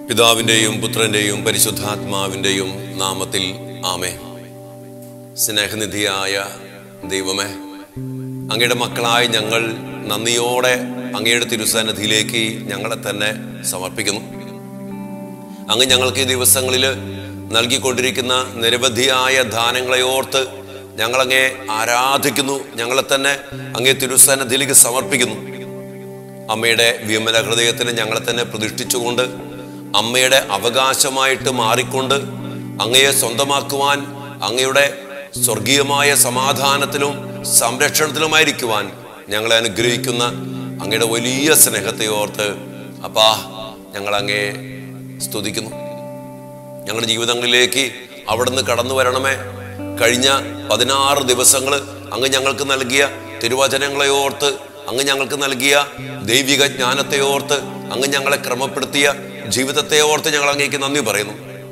പിതാവിൻ്റെയും പുത്രൻ്റെയും പരിശുദ്ധാത്മാവിൻ്റെയും നാമത്തിൽ ആമേ സ്നേഹനിധിയായ ദൈവമേ അങ്ങയുടെ മക്കളായ ഞങ്ങൾ നന്ദിയോടെ അങ്ങയുടെ തിരുസന്നിധിയിലേക്ക് ഞങ്ങളെ തന്നെ സമർപ്പിക്കുന്നു അങ്ങ് ഞങ്ങൾക്ക് ഈ ദിവസങ്ങളിൽ നൽകിക്കൊണ്ടിരിക്കുന്ന നിരവധിയായ ദാനങ്ങളെ ഓർത്ത് ഞങ്ങളങ്ങേ ആരാധിക്കുന്നു ഞങ്ങളെ തന്നെ അങ്ങേ തിരുസന്നിധിയിലേക്ക് സമർപ്പിക്കുന്നു അമ്മയുടെ വിമല ഹൃദയത്തിന് ഞങ്ങളെ തന്നെ പ്രതിഷ്ഠിച്ചുകൊണ്ട് അമ്മയുടെ അവകാശമായിട്ട് മാറിക്കൊണ്ട് അങ്ങയെ സ്വന്തമാക്കുവാൻ അങ്ങയുടെ സ്വർഗീയമായ സമാധാനത്തിലും സംരക്ഷണത്തിലുമായിരിക്കുവാൻ ഞങ്ങളെ അനുഗ്രഹിക്കുന്ന അങ്ങയുടെ വലിയ സ്നേഹത്തെ ഓർത്ത് അപ്പാ ഞങ്ങൾ അങ്ങയെ സ്തുതിക്കുന്നു ഞങ്ങളുടെ ജീവിതങ്ങളിലേക്ക് അവിടുന്ന് കടന്നു വരണമേ കഴിഞ്ഞ പതിനാറ് ദിവസങ്ങൾ അങ്ങ് ഞങ്ങൾക്ക് നൽകിയ തിരുവചനങ്ങളെ ഓർത്ത് അങ്ങ് ഞങ്ങൾക്ക് നൽകിയ ദൈവിക ജ്ഞാനത്തെ ഓർത്ത് അങ്ങ് ഞങ്ങളെ ക്രമപ്പെടുത്തിയ ജീവിതത്തെ ഓർത്ത് ഞങ്ങൾ അങ്ങേക്ക് നന്ദി പറയുന്നു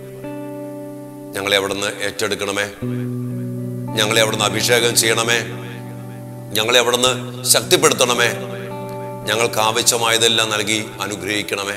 ഞങ്ങളെ അവിടുന്ന് ഏറ്റെടുക്കണമേ ഞങ്ങളെ അവിടുന്ന് അഭിഷേകം ചെയ്യണമേ ഞങ്ങളെ അവിടുന്ന് ശക്തിപ്പെടുത്തണമേ ഞങ്ങൾക്ക് ആവശ്യമായതെല്ലാം നൽകി അനുഗ്രഹിക്കണമേ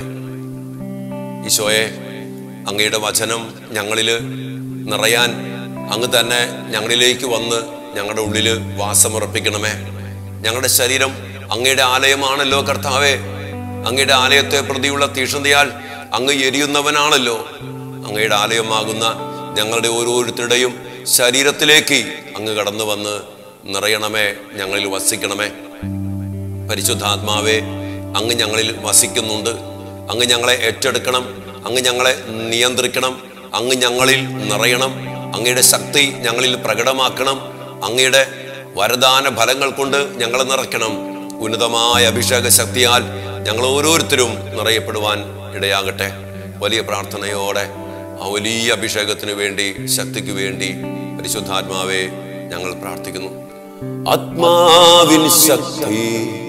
ഈശോയെ അങ്ങയുടെ വചനം ഞങ്ങളിൽ നിറയാൻ അങ്ങ് തന്നെ ഞങ്ങളിലേക്ക് വന്ന് ഞങ്ങളുടെ ഉള്ളിൽ വാസമുറപ്പിക്കണമേ ഞങ്ങളുടെ ശരീരം അങ്ങയുടെ ആലയമാണല്ലോ കർത്താവേ അങ്ങയുടെ ആലയത്തെ പ്രതിയുള്ള തീഷ്ണതയാൽ അങ്ങ് എരിയുന്നവനാണല്ലോ അങ്ങയുടെ ആലയമാകുന്ന ഞങ്ങളുടെ ഓരോരുത്തരുടെയും ശരീരത്തിലേക്ക് അങ്ങ് കടന്നു വന്ന് നിറയണമേ ഞങ്ങളിൽ വസിക്കണമേ പരിശുദ്ധാത്മാവെ അങ്ങ് ഞങ്ങളിൽ വസിക്കുന്നുണ്ട് അങ്ങ് ഞങ്ങളെ ഏറ്റെടുക്കണം അങ്ങ് ഞങ്ങളെ നിയന്ത്രിക്കണം അങ്ങ് ഞങ്ങളിൽ നിറയണം അങ്ങയുടെ ശക്തി ഞങ്ങളിൽ പ്രകടമാക്കണം അങ്ങയുടെ വരദാന ഫലങ്ങൾ കൊണ്ട് ഞങ്ങളെ നിറയ്ക്കണം ഉന്നതമായ അഭിഷേക ശക്തിയാൽ ഞങ്ങൾ ഓരോരുത്തരും നിറയപ്പെടുവാൻ ഇടയാകട്ടെ വലിയ പ്രാർത്ഥനയോടെ ആ വലിയ അഭിഷേകത്തിന് വേണ്ടി ശക്തിക്ക് വേണ്ടി പരിശുദ്ധാത്മാവെ ഞങ്ങൾ പ്രാർത്ഥിക്കുന്നു ആത്മാവിൻ ശക്തി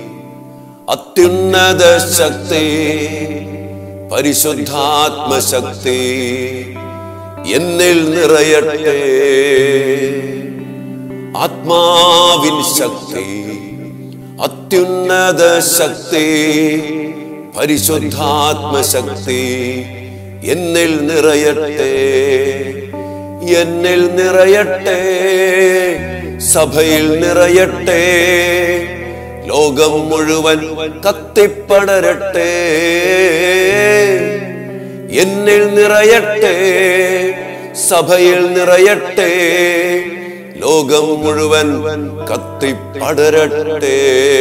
അത്യുന്നത ശക്തി പരിശുദ്ധാത്മശക്തി എന്നിൽ നിറയട്ടെ ആത്മാവിൻ ശക്തി അത്യുന്നത ശക്തി പരിശുദ്ധാത്മശക്തി എന്നിൽ നിറയട്ടെ എന്നിൽ നിറയട്ടെ സഭയിൽ നിറയട്ടെ ലോകം മുഴുവൻ കത്തിപ്പടരട്ടെ എന്നിൽ നിറയട്ടെ സഭയിൽ നിറയട്ടെ ലോകം മുഴുവൻ കത്തിപ്പടരട്ടെ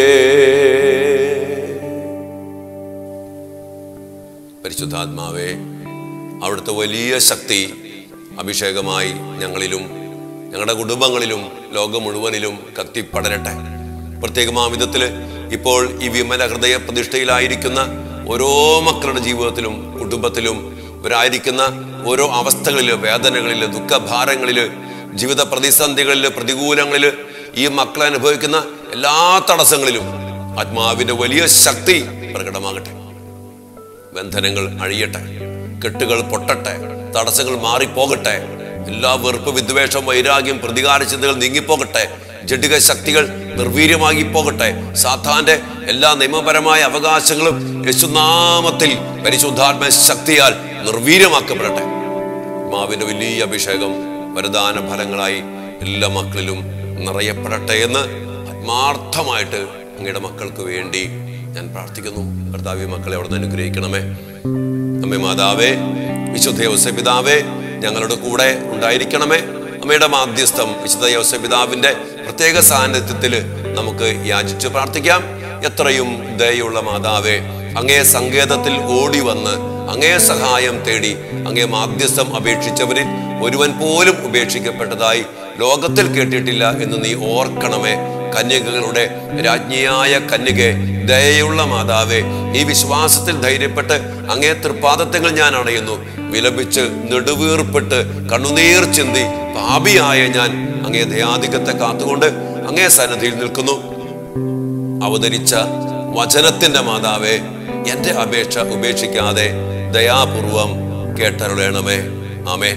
പരിശുദ്ധാത്മാവേ അവിടുത്തെ വലിയ ശക്തി അഭിഷേകമായി ഞങ്ങളിലും ഞങ്ങളുടെ കുടുംബങ്ങളിലും ലോകം മുഴുവനിലും കത്തിപ്പടരട്ടെ പ്രത്യേകം ആ വിധത്തില് ഇപ്പോൾ ഈ വിമല ഹൃദയ പ്രതിഷ്ഠയിലായിരിക്കുന്ന ഓരോ മക്കളുടെ ജീവിതത്തിലും കുടുംബത്തിലും ഇവരായിരിക്കുന്ന ഓരോ അവസ്ഥകളില് വേദനകളില് ദുഃഖഭാരങ്ങളില് ജീവിത പ്രതിസന്ധികളില് പ്രതികൂലങ്ങളില് ഈ മക്കൾ അനുഭവിക്കുന്ന എല്ലാ തടസ്സങ്ങളിലും ആത്മാവിന്റെ വലിയ ശക്തി പ്രകടമാകട്ടെ ബന്ധനങ്ങൾ അഴിയട്ടെ കെട്ടുകൾ പൊട്ടട്ടെ തടസ്സങ്ങൾ മാറിപ്പോകട്ടെ എല്ലാ വെറുപ്പ് വിദ്വേഷം വൈരാഗ്യം പ്രതികാര ചിന്തകൾ നീങ്ങിപ്പോകട്ടെ ജഡിക ശക്തികൾ നിർവീര്യമാക്കി പോകട്ടെ സാത്താന്റെ എല്ലാ നിയമപരമായ അവകാശങ്ങളും യേശുനാമത്തിൽ പരിശുദ്ധാത്മ ശക്തിയാൽ നിർവീര്യമാക്കപ്പെടട്ടെ മാവിന്റെ വലിയ അഭിഷേകം വരദാന ഫലങ്ങളായി എല്ലാ മക്കളിലും നിറയപ്പെടട്ടെ എന്ന് ആത്മാർത്ഥമായിട്ട് അങ്ങയുടെ മക്കൾക്ക് വേണ്ടി ഞാൻ പ്രാർത്ഥിക്കുന്നു കർത്താവി മക്കളെ അവിടെ നിന്ന് അനുഗ്രഹിക്കണമേ അമ്മേ മാതാവേ വിശുദ്ധ യോസപിതാവേ ഞങ്ങളുടെ കൂടെ ഉണ്ടായിരിക്കണമേ അമ്മയുടെ മാധ്യസ്ഥം വിശുദ്ധ യോസപിതാവിന്റെ പ്രത്യേക സാന്നിധ്യത്തിൽ നമുക്ക് യാചിച്ചു പ്രാർത്ഥിക്കാം എത്രയും ദയുള്ള മാതാവേ അങ്ങേ സങ്കേതത്തിൽ ഓടി വന്ന് അങ്ങേ സഹായം തേടി അങ്ങേ മാധ്യസ്ഥം അപേക്ഷിച്ചവരിൽ ഒരുവൻ പോലും ഉപേക്ഷിക്കപ്പെട്ടതായി ലോകത്തിൽ കേട്ടിട്ടില്ല എന്ന് നീ ഓർക്കണമേ കന്യകകളുടെ രാജ്ഞിയായ കന്യകെ ദയയുള്ള മാതാവേ ഈ വിശ്വാസത്തിൽ ധൈര്യപ്പെട്ട് അങ്ങേ തൃപ്പാദത്തങ്ങൾ ഞാൻ അണയുന്നു വിലപിച്ച് നെടുവീർപ്പിട്ട് കണ്ണുനീർ ചിന്തി പാപിയായ ഞാൻ അങ്ങേ ദയാധികത്തെ കാത്തുകൊണ്ട് അങ്ങേ സന്നദ്ധിയിൽ നിൽക്കുന്നു അവതരിച്ച വചനത്തിന്റെ മാതാവേ എന്റെ അപേക്ഷ ഉപേക്ഷിക്കാതെ ദയാപൂർവം കേട്ടരുളേണമേ ആമേ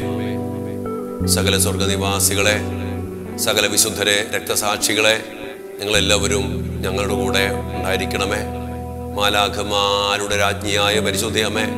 സകല സ്വർഗനിവാസികളെ സകല വിശുദ്ധരെ രക്തസാക്ഷികളെ നിങ്ങളെല്ലാവരും ഞങ്ങളുടെ കൂടെ ഉണ്ടായിരിക്കണമേ മാലാഖമാരുടെ രാജ്ഞിയായ പരിശുദ്ധയമ്മേ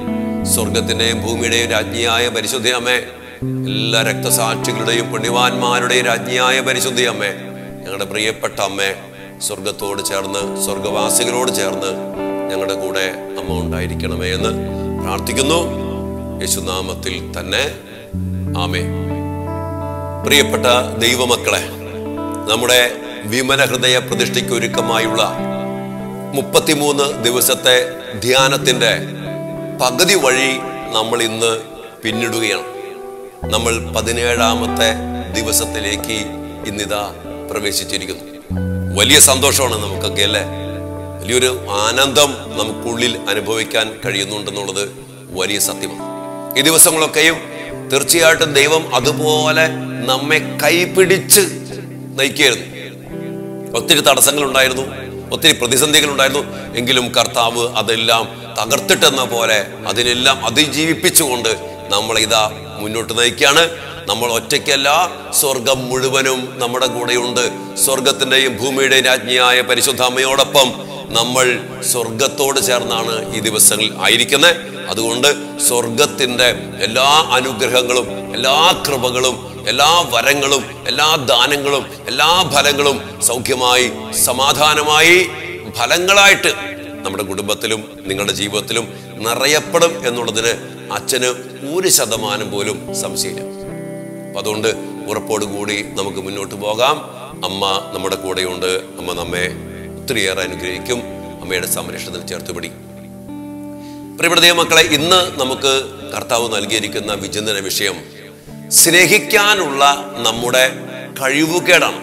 സ്വർഗത്തിന്റെയും ഭൂമിയുടെയും രാജ്ഞിയായ പരിശുദ്ധി അമ്മേ എല്ലാ രക്തസാക്ഷികളുടെയും പുണ്യവാന്മാരുടെയും രാജ്ഞിയായ പരിശുദ്ധി അമ്മേ ഞങ്ങളുടെ പ്രിയപ്പെട്ട അമ്മേ സ്വർഗത്തോട് ചേർന്ന് സ്വർഗവാസികളോട് ചേർന്ന് ഞങ്ങളുടെ കൂടെ അമ്മ ഉണ്ടായിരിക്കണമേ എന്ന് പ്രാർത്ഥിക്കുന്നു യേശുനാമത്തിൽ തന്നെ ആമേ പ്രിയപ്പെട്ട ദൈവമക്കളെ നമ്മുടെ വിമല ഹൃദയ പ്രതിഷ്ഠയ്ക്ക് ഒരുക്കമായുള്ള മുപ്പത്തിമൂന്ന് ദിവസത്തെ ധ്യാനത്തിന്റെ പകുതി വഴി നമ്മൾ ഇന്ന് പിന്നിടുകയാണ് നമ്മൾ പതിനേഴാമത്തെ ദിവസത്തിലേക്ക് ഇന്നിതാ പ്രവേശിച്ചിരിക്കുന്നു വലിയ സന്തോഷമാണ് നമുക്കൊക്കെ അല്ലേ വലിയൊരു ആനന്ദം നമുക്കുള്ളിൽ അനുഭവിക്കാൻ കഴിയുന്നുണ്ടെന്നുള്ളത് വലിയ സത്യമാണ് ഈ ദിവസങ്ങളൊക്കെയും തീർച്ചയായിട്ടും ദൈവം അതുപോലെ നമ്മെ കൈപിടിച്ച് നയിക്കുകയായിരുന്നു ഒത്തിരി തടസ്സങ്ങൾ ഉണ്ടായിരുന്നു ഒത്തിരി പ്രതിസന്ധികൾ ഉണ്ടായിരുന്നു എങ്കിലും കർത്താവ് അതെല്ലാം തകർത്തിട്ടെന്ന പോലെ അതിനെല്ലാം അതിജീവിപ്പിച്ചുകൊണ്ട് നമ്മൾ ഇതാ മുന്നോട്ട് നയിക്കുകയാണ് നമ്മൾ ഒറ്റയ്ക്കല്ല സ്വർഗം മുഴുവനും നമ്മുടെ കൂടെയുണ്ട് സ്വർഗത്തിന്റെയും ഭൂമിയുടെയും രാജ്ഞിയായ പരിശുദ്ധ അമ്മയോടൊപ്പം നമ്മൾ സ്വർഗത്തോട് ചേർന്നാണ് ഈ ദിവസങ്ങളിൽ ആയിരിക്കുന്നത് അതുകൊണ്ട് സ്വർഗത്തിന്റെ എല്ലാ അനുഗ്രഹങ്ങളും എല്ലാ കൃപകളും എല്ലാ വരങ്ങളും എല്ലാ ദാനങ്ങളും എല്ലാ ഫലങ്ങളും സൗഖ്യമായി സമാധാനമായി ഫലങ്ങളായിട്ട് നമ്മുടെ കുടുംബത്തിലും നിങ്ങളുടെ ജീവിതത്തിലും നിറയപ്പെടും എന്നുള്ളതിന് അച്ഛന് ഒരു ശതമാനം പോലും സംശയമില്ല അപ്പൊ അതുകൊണ്ട് ഉറപ്പോടുകൂടി നമുക്ക് മുന്നോട്ട് പോകാം അമ്മ നമ്മുടെ കൂടെയുണ്ട് അമ്മ നമ്മെ ഒത്തിരിയേറെ അനുഗ്രഹിക്കും അമ്മയുടെ സംരക്ഷണത്തിൽ ചേർത്ത് പിടി പ്രിയപ്പെട്ട ദൈവമക്കളെ ഇന്ന് നമുക്ക് കർത്താവ് നൽകിയിരിക്കുന്ന വിചിന്തന വിഷയം സ്നേഹിക്കാനുള്ള നമ്മുടെ കഴിവുകേടാണ്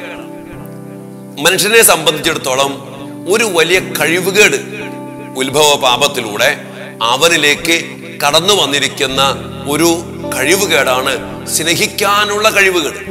മനുഷ്യനെ സംബന്ധിച്ചിടത്തോളം ഒരു വലിയ കഴിവുകേട് ഉത്ഭവ പാപത്തിലൂടെ അവനിലേക്ക് കടന്നു വന്നിരിക്കുന്ന ഒരു കഴിവുകേടാണ് സ്നേഹിക്കാനുള്ള കഴിവുകേട്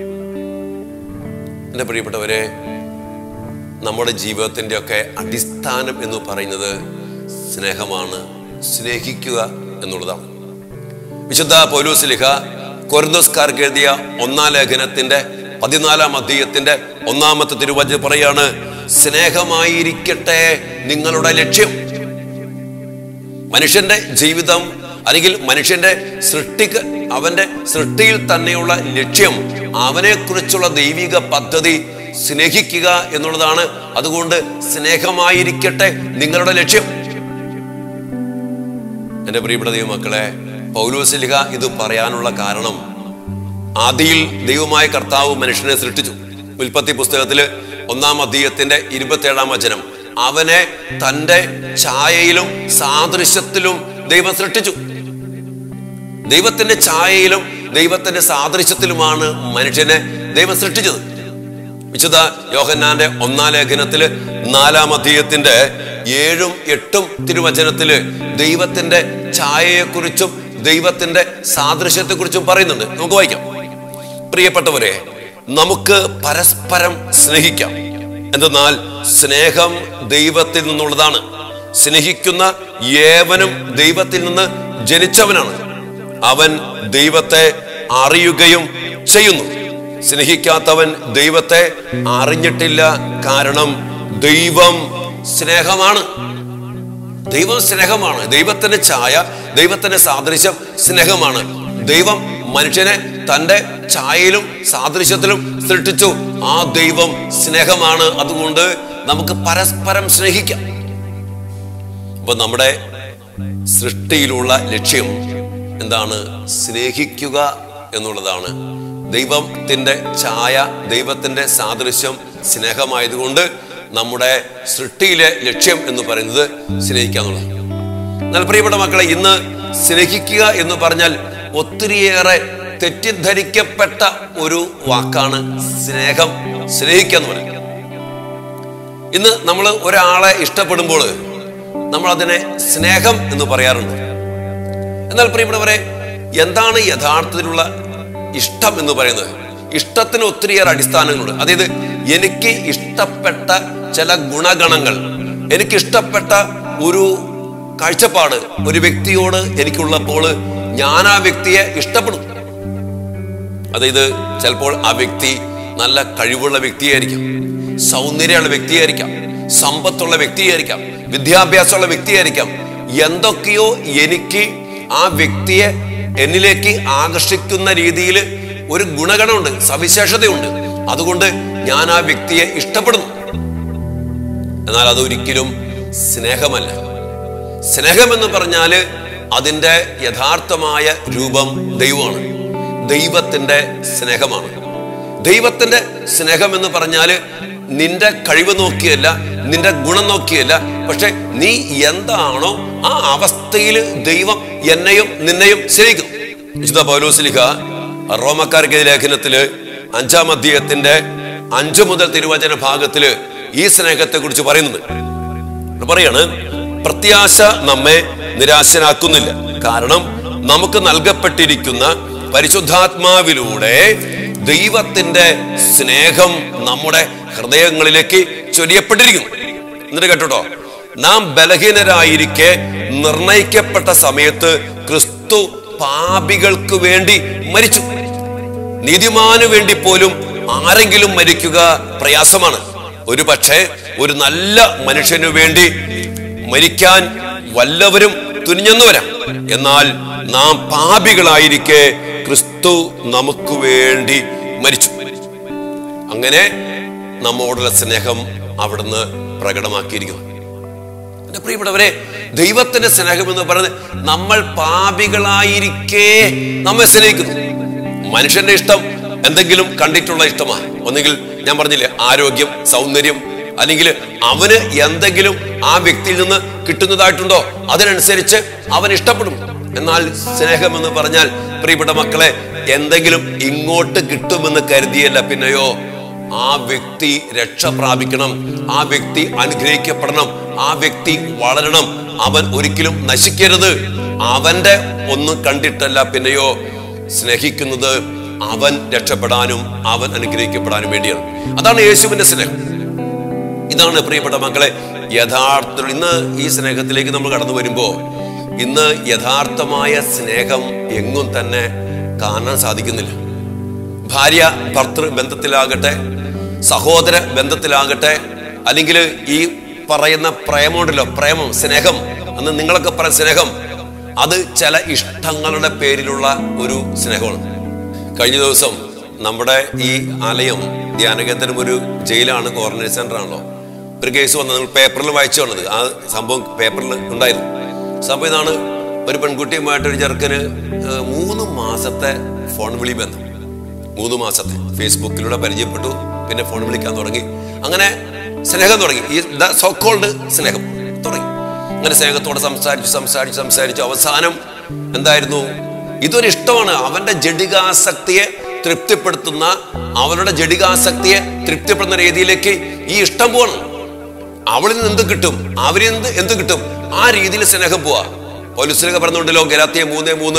എൻ്റെ പ്രിയപ്പെട്ടവരെ നമ്മുടെ ജീവിതത്തിൻ്റെ ഒക്കെ അടിസ്ഥാനം എന്ന് പറയുന്നത് സ്നേഹമാണ് സ്നേഹിക്കുക എന്നുള്ളതാണ് വിശുദ്ധ പൗലൂസ്ലിഹ കൊരിന്തോസ്കാർക്ക് എഴുതിയ ഒന്നാം ലേഖനത്തിന്റെ പതിനാലാം അധ്യയത്തിന്റെ ഒന്നാമത്തെ തിരുവചനം പറയാണ് സ്നേഹമായിരിക്കട്ടെ നിങ്ങളുടെ ലക്ഷ്യം മനുഷ്യന്റെ ജീവിതം അല്ലെങ്കിൽ മനുഷ്യന്റെ സൃഷ്ടിക്ക് അവന്റെ സൃഷ്ടിയിൽ തന്നെയുള്ള ലക്ഷ്യം അവനെ കുറിച്ചുള്ള ദൈവിക പദ്ധതി സ്നേഹിക്കുക എന്നുള്ളതാണ് അതുകൊണ്ട് സ്നേഹമായിരിക്കട്ടെ നിങ്ങളുടെ ലക്ഷ്യം എൻ്റെ പ്രിയപ്പെട്ട ദൈവമക്കളെ പൗലോസിലിഹ ഇത് പറയാനുള്ള കാരണം ആദിയിൽ ദൈവമായ കർത്താവ് മനുഷ്യനെ സൃഷ്ടിച്ചു ഉൽപ്പത്തി പുസ്തകത്തില് ഒന്നാം അധ്യയത്തിന്റെ ഇരുപത്തേഴാം വചനം അവനെ തന്റെ ഛായയിലും സാദൃശ്യത്തിലും ദൈവം സൃഷ്ടിച്ചു ദൈവത്തിന്റെ ഛായയിലും ദൈവത്തിന്റെ സാദൃശ്യത്തിലുമാണ് മനുഷ്യനെ ദൈവം സൃഷ്ടിച്ചത് വിശുദ്ധ യോഹന്നാന്റെ ഒന്നാം ലേഖനത്തില് നാലാം അധ്യയത്തിന്റെ ഏഴും എട്ടും തിരുവചനത്തില് ദൈവത്തിന്റെ ഛായയെക്കുറിച്ചും ദൈവത്തിന്റെ സാദൃശ്യത്തെക്കുറിച്ചും പറയുന്നുണ്ട് നമുക്ക് വായിക്കാം പ്രിയപ്പെട്ടവരെ നമുക്ക് പരസ്പരം സ്നേഹിക്കാം എന്തെന്നാൽ സ്നേഹം ദൈവത്തിൽ നിന്നുള്ളതാണ് സ്നേഹിക്കുന്ന ഏവനും ദൈവത്തിൽ നിന്ന് ജനിച്ചവനാണ് അവൻ ദൈവത്തെ അറിയുകയും ചെയ്യുന്നു സ്നേഹിക്കാത്തവൻ ദൈവത്തെ അറിഞ്ഞിട്ടില്ല കാരണം ദൈവം സ്നേഹമാണ് ദൈവം സ്നേഹമാണ് ദൈവത്തിന്റെ ഛായ ദൈവത്തിന്റെ സാദൃശ്യം സ്നേഹമാണ് ദൈവം മനുഷ്യനെ തന്റെ ഛായയിലും സാദൃശ്യത്തിലും സൃഷ്ടിച്ചു ആ ദൈവം സ്നേഹമാണ് അതുകൊണ്ട് നമുക്ക് പരസ്പരം സ്നേഹിക്കാം അപ്പൊ നമ്മുടെ സൃഷ്ടിയിലുള്ള ലക്ഷ്യം എന്താണ് സ്നേഹിക്കുക എന്നുള്ളതാണ് ദൈവത്തിന്റെ ഛായ ദൈവത്തിന്റെ സാദൃശ്യം സ്നേഹമായതുകൊണ്ട് നമ്മുടെ സൃഷ്ടിയിലെ ലക്ഷ്യം എന്ന് പറയുന്നത് സ്നേഹിക്കുക എന്നുള്ളതാണ് എന്നാൽ പ്രിയപ്പെട്ട മക്കളെ ഇന്ന് സ്നേഹിക്കുക എന്ന് പറഞ്ഞാൽ ഒത്തിരിയേറെ തെറ്റിദ്ധരിക്കപ്പെട്ട ഒരു വാക്കാണ് സ്നേഹം സ്നേഹിക്കുക എന്ന് പറയുന്നത് ഇന്ന് നമ്മൾ ഒരാളെ ഇഷ്ടപ്പെടുമ്പോൾ നമ്മൾ അതിനെ സ്നേഹം എന്ന് പറയാറുണ്ട് എന്നാൽ പ്രിയപ്പെട്ടവരെ എന്താണ് യഥാർത്ഥത്തിലുള്ള ഇഷ്ടം എന്ന് പറയുന്നത് ഇഷ്ടത്തിന് ഒത്തിരിയേറെ അടിസ്ഥാനങ്ങളുണ്ട് അതായത് എനിക്ക് ഇഷ്ടപ്പെട്ട ചില ഗുണഗണങ്ങൾ എനിക്ക് ഇഷ്ടപ്പെട്ട ഒരു കാഴ്ചപ്പാട് ഒരു വ്യക്തിയോട് എനിക്കുള്ളപ്പോൾ ഞാൻ ആ വ്യക്തിയെ ഇഷ്ടപ്പെടും അതായത് ചിലപ്പോൾ ആ വ്യക്തി നല്ല കഴിവുള്ള വ്യക്തിയായിരിക്കാം സൗന്ദര്യമുള്ള വ്യക്തിയായിരിക്കാം സമ്പത്തുള്ള വ്യക്തിയായിരിക്കാം വിദ്യാഭ്യാസമുള്ള വ്യക്തിയായിരിക്കാം എന്തൊക്കെയോ എനിക്ക് ആ വ്യക്തിയെ എന്നിലേക്ക് ആകർഷിക്കുന്ന രീതിയിൽ ഒരു ഗുണഗണമുണ്ട് സവിശേഷതയുണ്ട് അതുകൊണ്ട് ഞാൻ ആ വ്യക്തിയെ ഇഷ്ടപ്പെടുന്നു എന്നാൽ അതൊരിക്കലും സ്നേഹമല്ല സ്നേഹമെന്ന് പറഞ്ഞാല് അതിൻ്റെ യഥാർത്ഥമായ രൂപം ദൈവമാണ് ദൈവത്തിൻ്റെ സ്നേഹമാണ് ദൈവത്തിൻ്റെ സ്നേഹം എന്ന് പറഞ്ഞാല് നിന്റെ കഴിവ് നോക്കിയല്ല നിന്റെ ഗുണം നോക്കിയല്ല പക്ഷെ നീ എന്താണോ ആ അവസ്ഥയിൽ ദൈവം എന്നെയും നിന്നെയും സ്നേഹിക്കും വിശുദ്ധ പൗലോസ്ലിഹ റോമക്കാർക്ക് ലേഖനത്തില് അഞ്ചാം അധ്യായത്തിന്റെ അഞ്ചു മുതൽ തിരുവചന ഭാഗത്തില് ഈ സ്നേഹത്തെ കുറിച്ച് പറയുന്നുണ്ട് ഇവിടെ പറയാണ് പ്രത്യാശ നമ്മെ നിരാശനാക്കുന്നില്ല കാരണം നമുക്ക് നൽകപ്പെട്ടിരിക്കുന്ന പരിശുദ്ധാത്മാവിലൂടെ ദൈവത്തിന്റെ സ്നേഹം നമ്മുടെ ഹൃദയങ്ങളിലേക്ക് ചൊരിയപ്പെട്ടിരിക്കുന്നു എന്നിട്ട് കേട്ടോ നാം ബലഹീനരായിരിക്കെ നിർണയിക്കപ്പെട്ട സമയത്ത് ക്രിസ്തു പാപികൾക്ക് വേണ്ടി മരിച്ചു നീതിമാനു വേണ്ടി പോലും ആരെങ്കിലും മരിക്കുക പ്രയാസമാണ് ഒരു പക്ഷേ ഒരു നല്ല മനുഷ്യനു വേണ്ടി മരിക്കാൻ വല്ലവരും തുനിഞ്ഞെന്നു വരാം എന്നാൽ നാം പാപികളായിരിക്കെ ക്രിസ്തു നമുക്ക് വേണ്ടി മരിച്ചു അങ്ങനെ നമ്മോടുള്ള സ്നേഹം അവിടുന്ന് പ്രകടമാക്കിയിരിക്കുന്നു എന്റെ പ്രിയപ്പെട്ടവരെ ദൈവത്തിന്റെ സ്നേഹം എന്ന് പറയുന്നത് നമ്മൾ പാപികളായിരിക്കെ നമ്മെ സ്നേഹിക്കുന്നു മനുഷ്യന്റെ ഇഷ്ടം എന്തെങ്കിലും കണ്ടിട്ടുള്ള ഇഷ്ടമാണ് ഒന്നുകിൽ ഞാൻ പറഞ്ഞില്ലേ ആരോഗ്യം സൗന്ദര്യം അല്ലെങ്കിൽ അവന് എന്തെങ്കിലും ആ വ്യക്തിയിൽ നിന്ന് കിട്ടുന്നതായിട്ടുണ്ടോ അതിനനുസരിച്ച് അവൻ ഇഷ്ടപ്പെടും എന്നാൽ സ്നേഹം എന്ന് പറഞ്ഞാൽ പ്രിയപ്പെട്ട മക്കളെ എന്തെങ്കിലും ഇങ്ങോട്ട് കിട്ടുമെന്ന് കരുതിയല്ല പിന്നെയോ ആ വ്യക്തി രക്ഷ പ്രാപിക്കണം ആ വ്യക്തി അനുഗ്രഹിക്കപ്പെടണം ആ വ്യക്തി വളരണം അവൻ ഒരിക്കലും നശിക്കരുത് അവന്റെ ഒന്നും കണ്ടിട്ടല്ല പിന്നെയോ സ്നേഹിക്കുന്നത് അവൻ രക്ഷപ്പെടാനും അവൻ അനുഗ്രഹിക്കപ്പെടാനും വേണ്ടിയാണ് അതാണ് യേശുവിന്റെ സ്നേഹം ഇതാണ് പ്രിയപ്പെട്ട മക്കളെ യഥാർത്ഥ ഇന്ന് ഈ സ്നേഹത്തിലേക്ക് നമ്മൾ കടന്നു വരുമ്പോൾ ഇന്ന് യഥാർത്ഥമായ സ്നേഹം എങ്ങും തന്നെ കാണാൻ സാധിക്കുന്നില്ല ഭാര്യ ഭർത്തൃ ബന്ധത്തിലാകട്ടെ സഹോദര ബന്ധത്തിലാകട്ടെ അല്ലെങ്കിൽ ഈ പറയുന്ന പ്രേമമുണ്ടല്ലോ പ്രേമം സ്നേഹം അന്ന് നിങ്ങളൊക്കെ പറയുന്ന സ്നേഹം അത് ചില ഇഷ്ടങ്ങളുടെ പേരിലുള്ള ഒരു സ്നേഹമാണ് കഴിഞ്ഞ ദിവസം നമ്മുടെ ഈ ആലയം ധ്യാനകേന്ദ്രം ഒരു ജയിലാണ് കോർണർ സെന്റർ ആണല്ലോ ഒരു കേസ് വന്നത് നിങ്ങൾ പേപ്പറിൽ വായിച്ചു വന്നത് ആ സംഭവം പേപ്പറിൽ ഉണ്ടായിരുന്നു സംഭവം ഇതാണ് ഒരു പെൺകുട്ടിയുമായിട്ട് ഒരു ചെറുക്കന് ഏർ, മൂന്ന് മാസത്തെ ഫോൺ വിളി ബന്ധം മൂന്ന് മാസത്തെ ഫേസ്ബുക്കിലൂടെ പരിചയപ്പെട്ടു പിന്നെ ഫോൺ വിളിക്കാൻ തുടങ്ങി അങ്ങനെ സ്നേഹം തുടങ്ങി ഈ സോക്കോൾഡ് സ്നേഹം തുടങ്ങി അങ്ങനെ സ്നേഹത്തോടെ സംസാരിച്ചു സംസാരിച്ചു സംസാരിച്ചു അവസാനം എന്തായിരുന്നു ഇതൊരു ഇഷ്ടമാണ് അവന്റെ ജഡികാസക്തിയെ തൃപ്തിപ്പെടുത്തുന്ന അവരുടെ ജഡികാസക്തിയെ തൃപ്തിപ്പെടുന്ന രീതിയിലേക്ക് ഈ ഇഷ്ടം പോകണം അവളിൽ നിന്ന് എന്ത് കിട്ടും അവരിൽ നിന്ന് എന്ത് കിട്ടും ആ രീതിയിൽ സ്നേഹം പോവാ പോലീസിലൊക്കെ പറഞ്ഞുകൊണ്ടല്ലോ ഗലാത്തിയ മൂന്ന് മൂന്ന്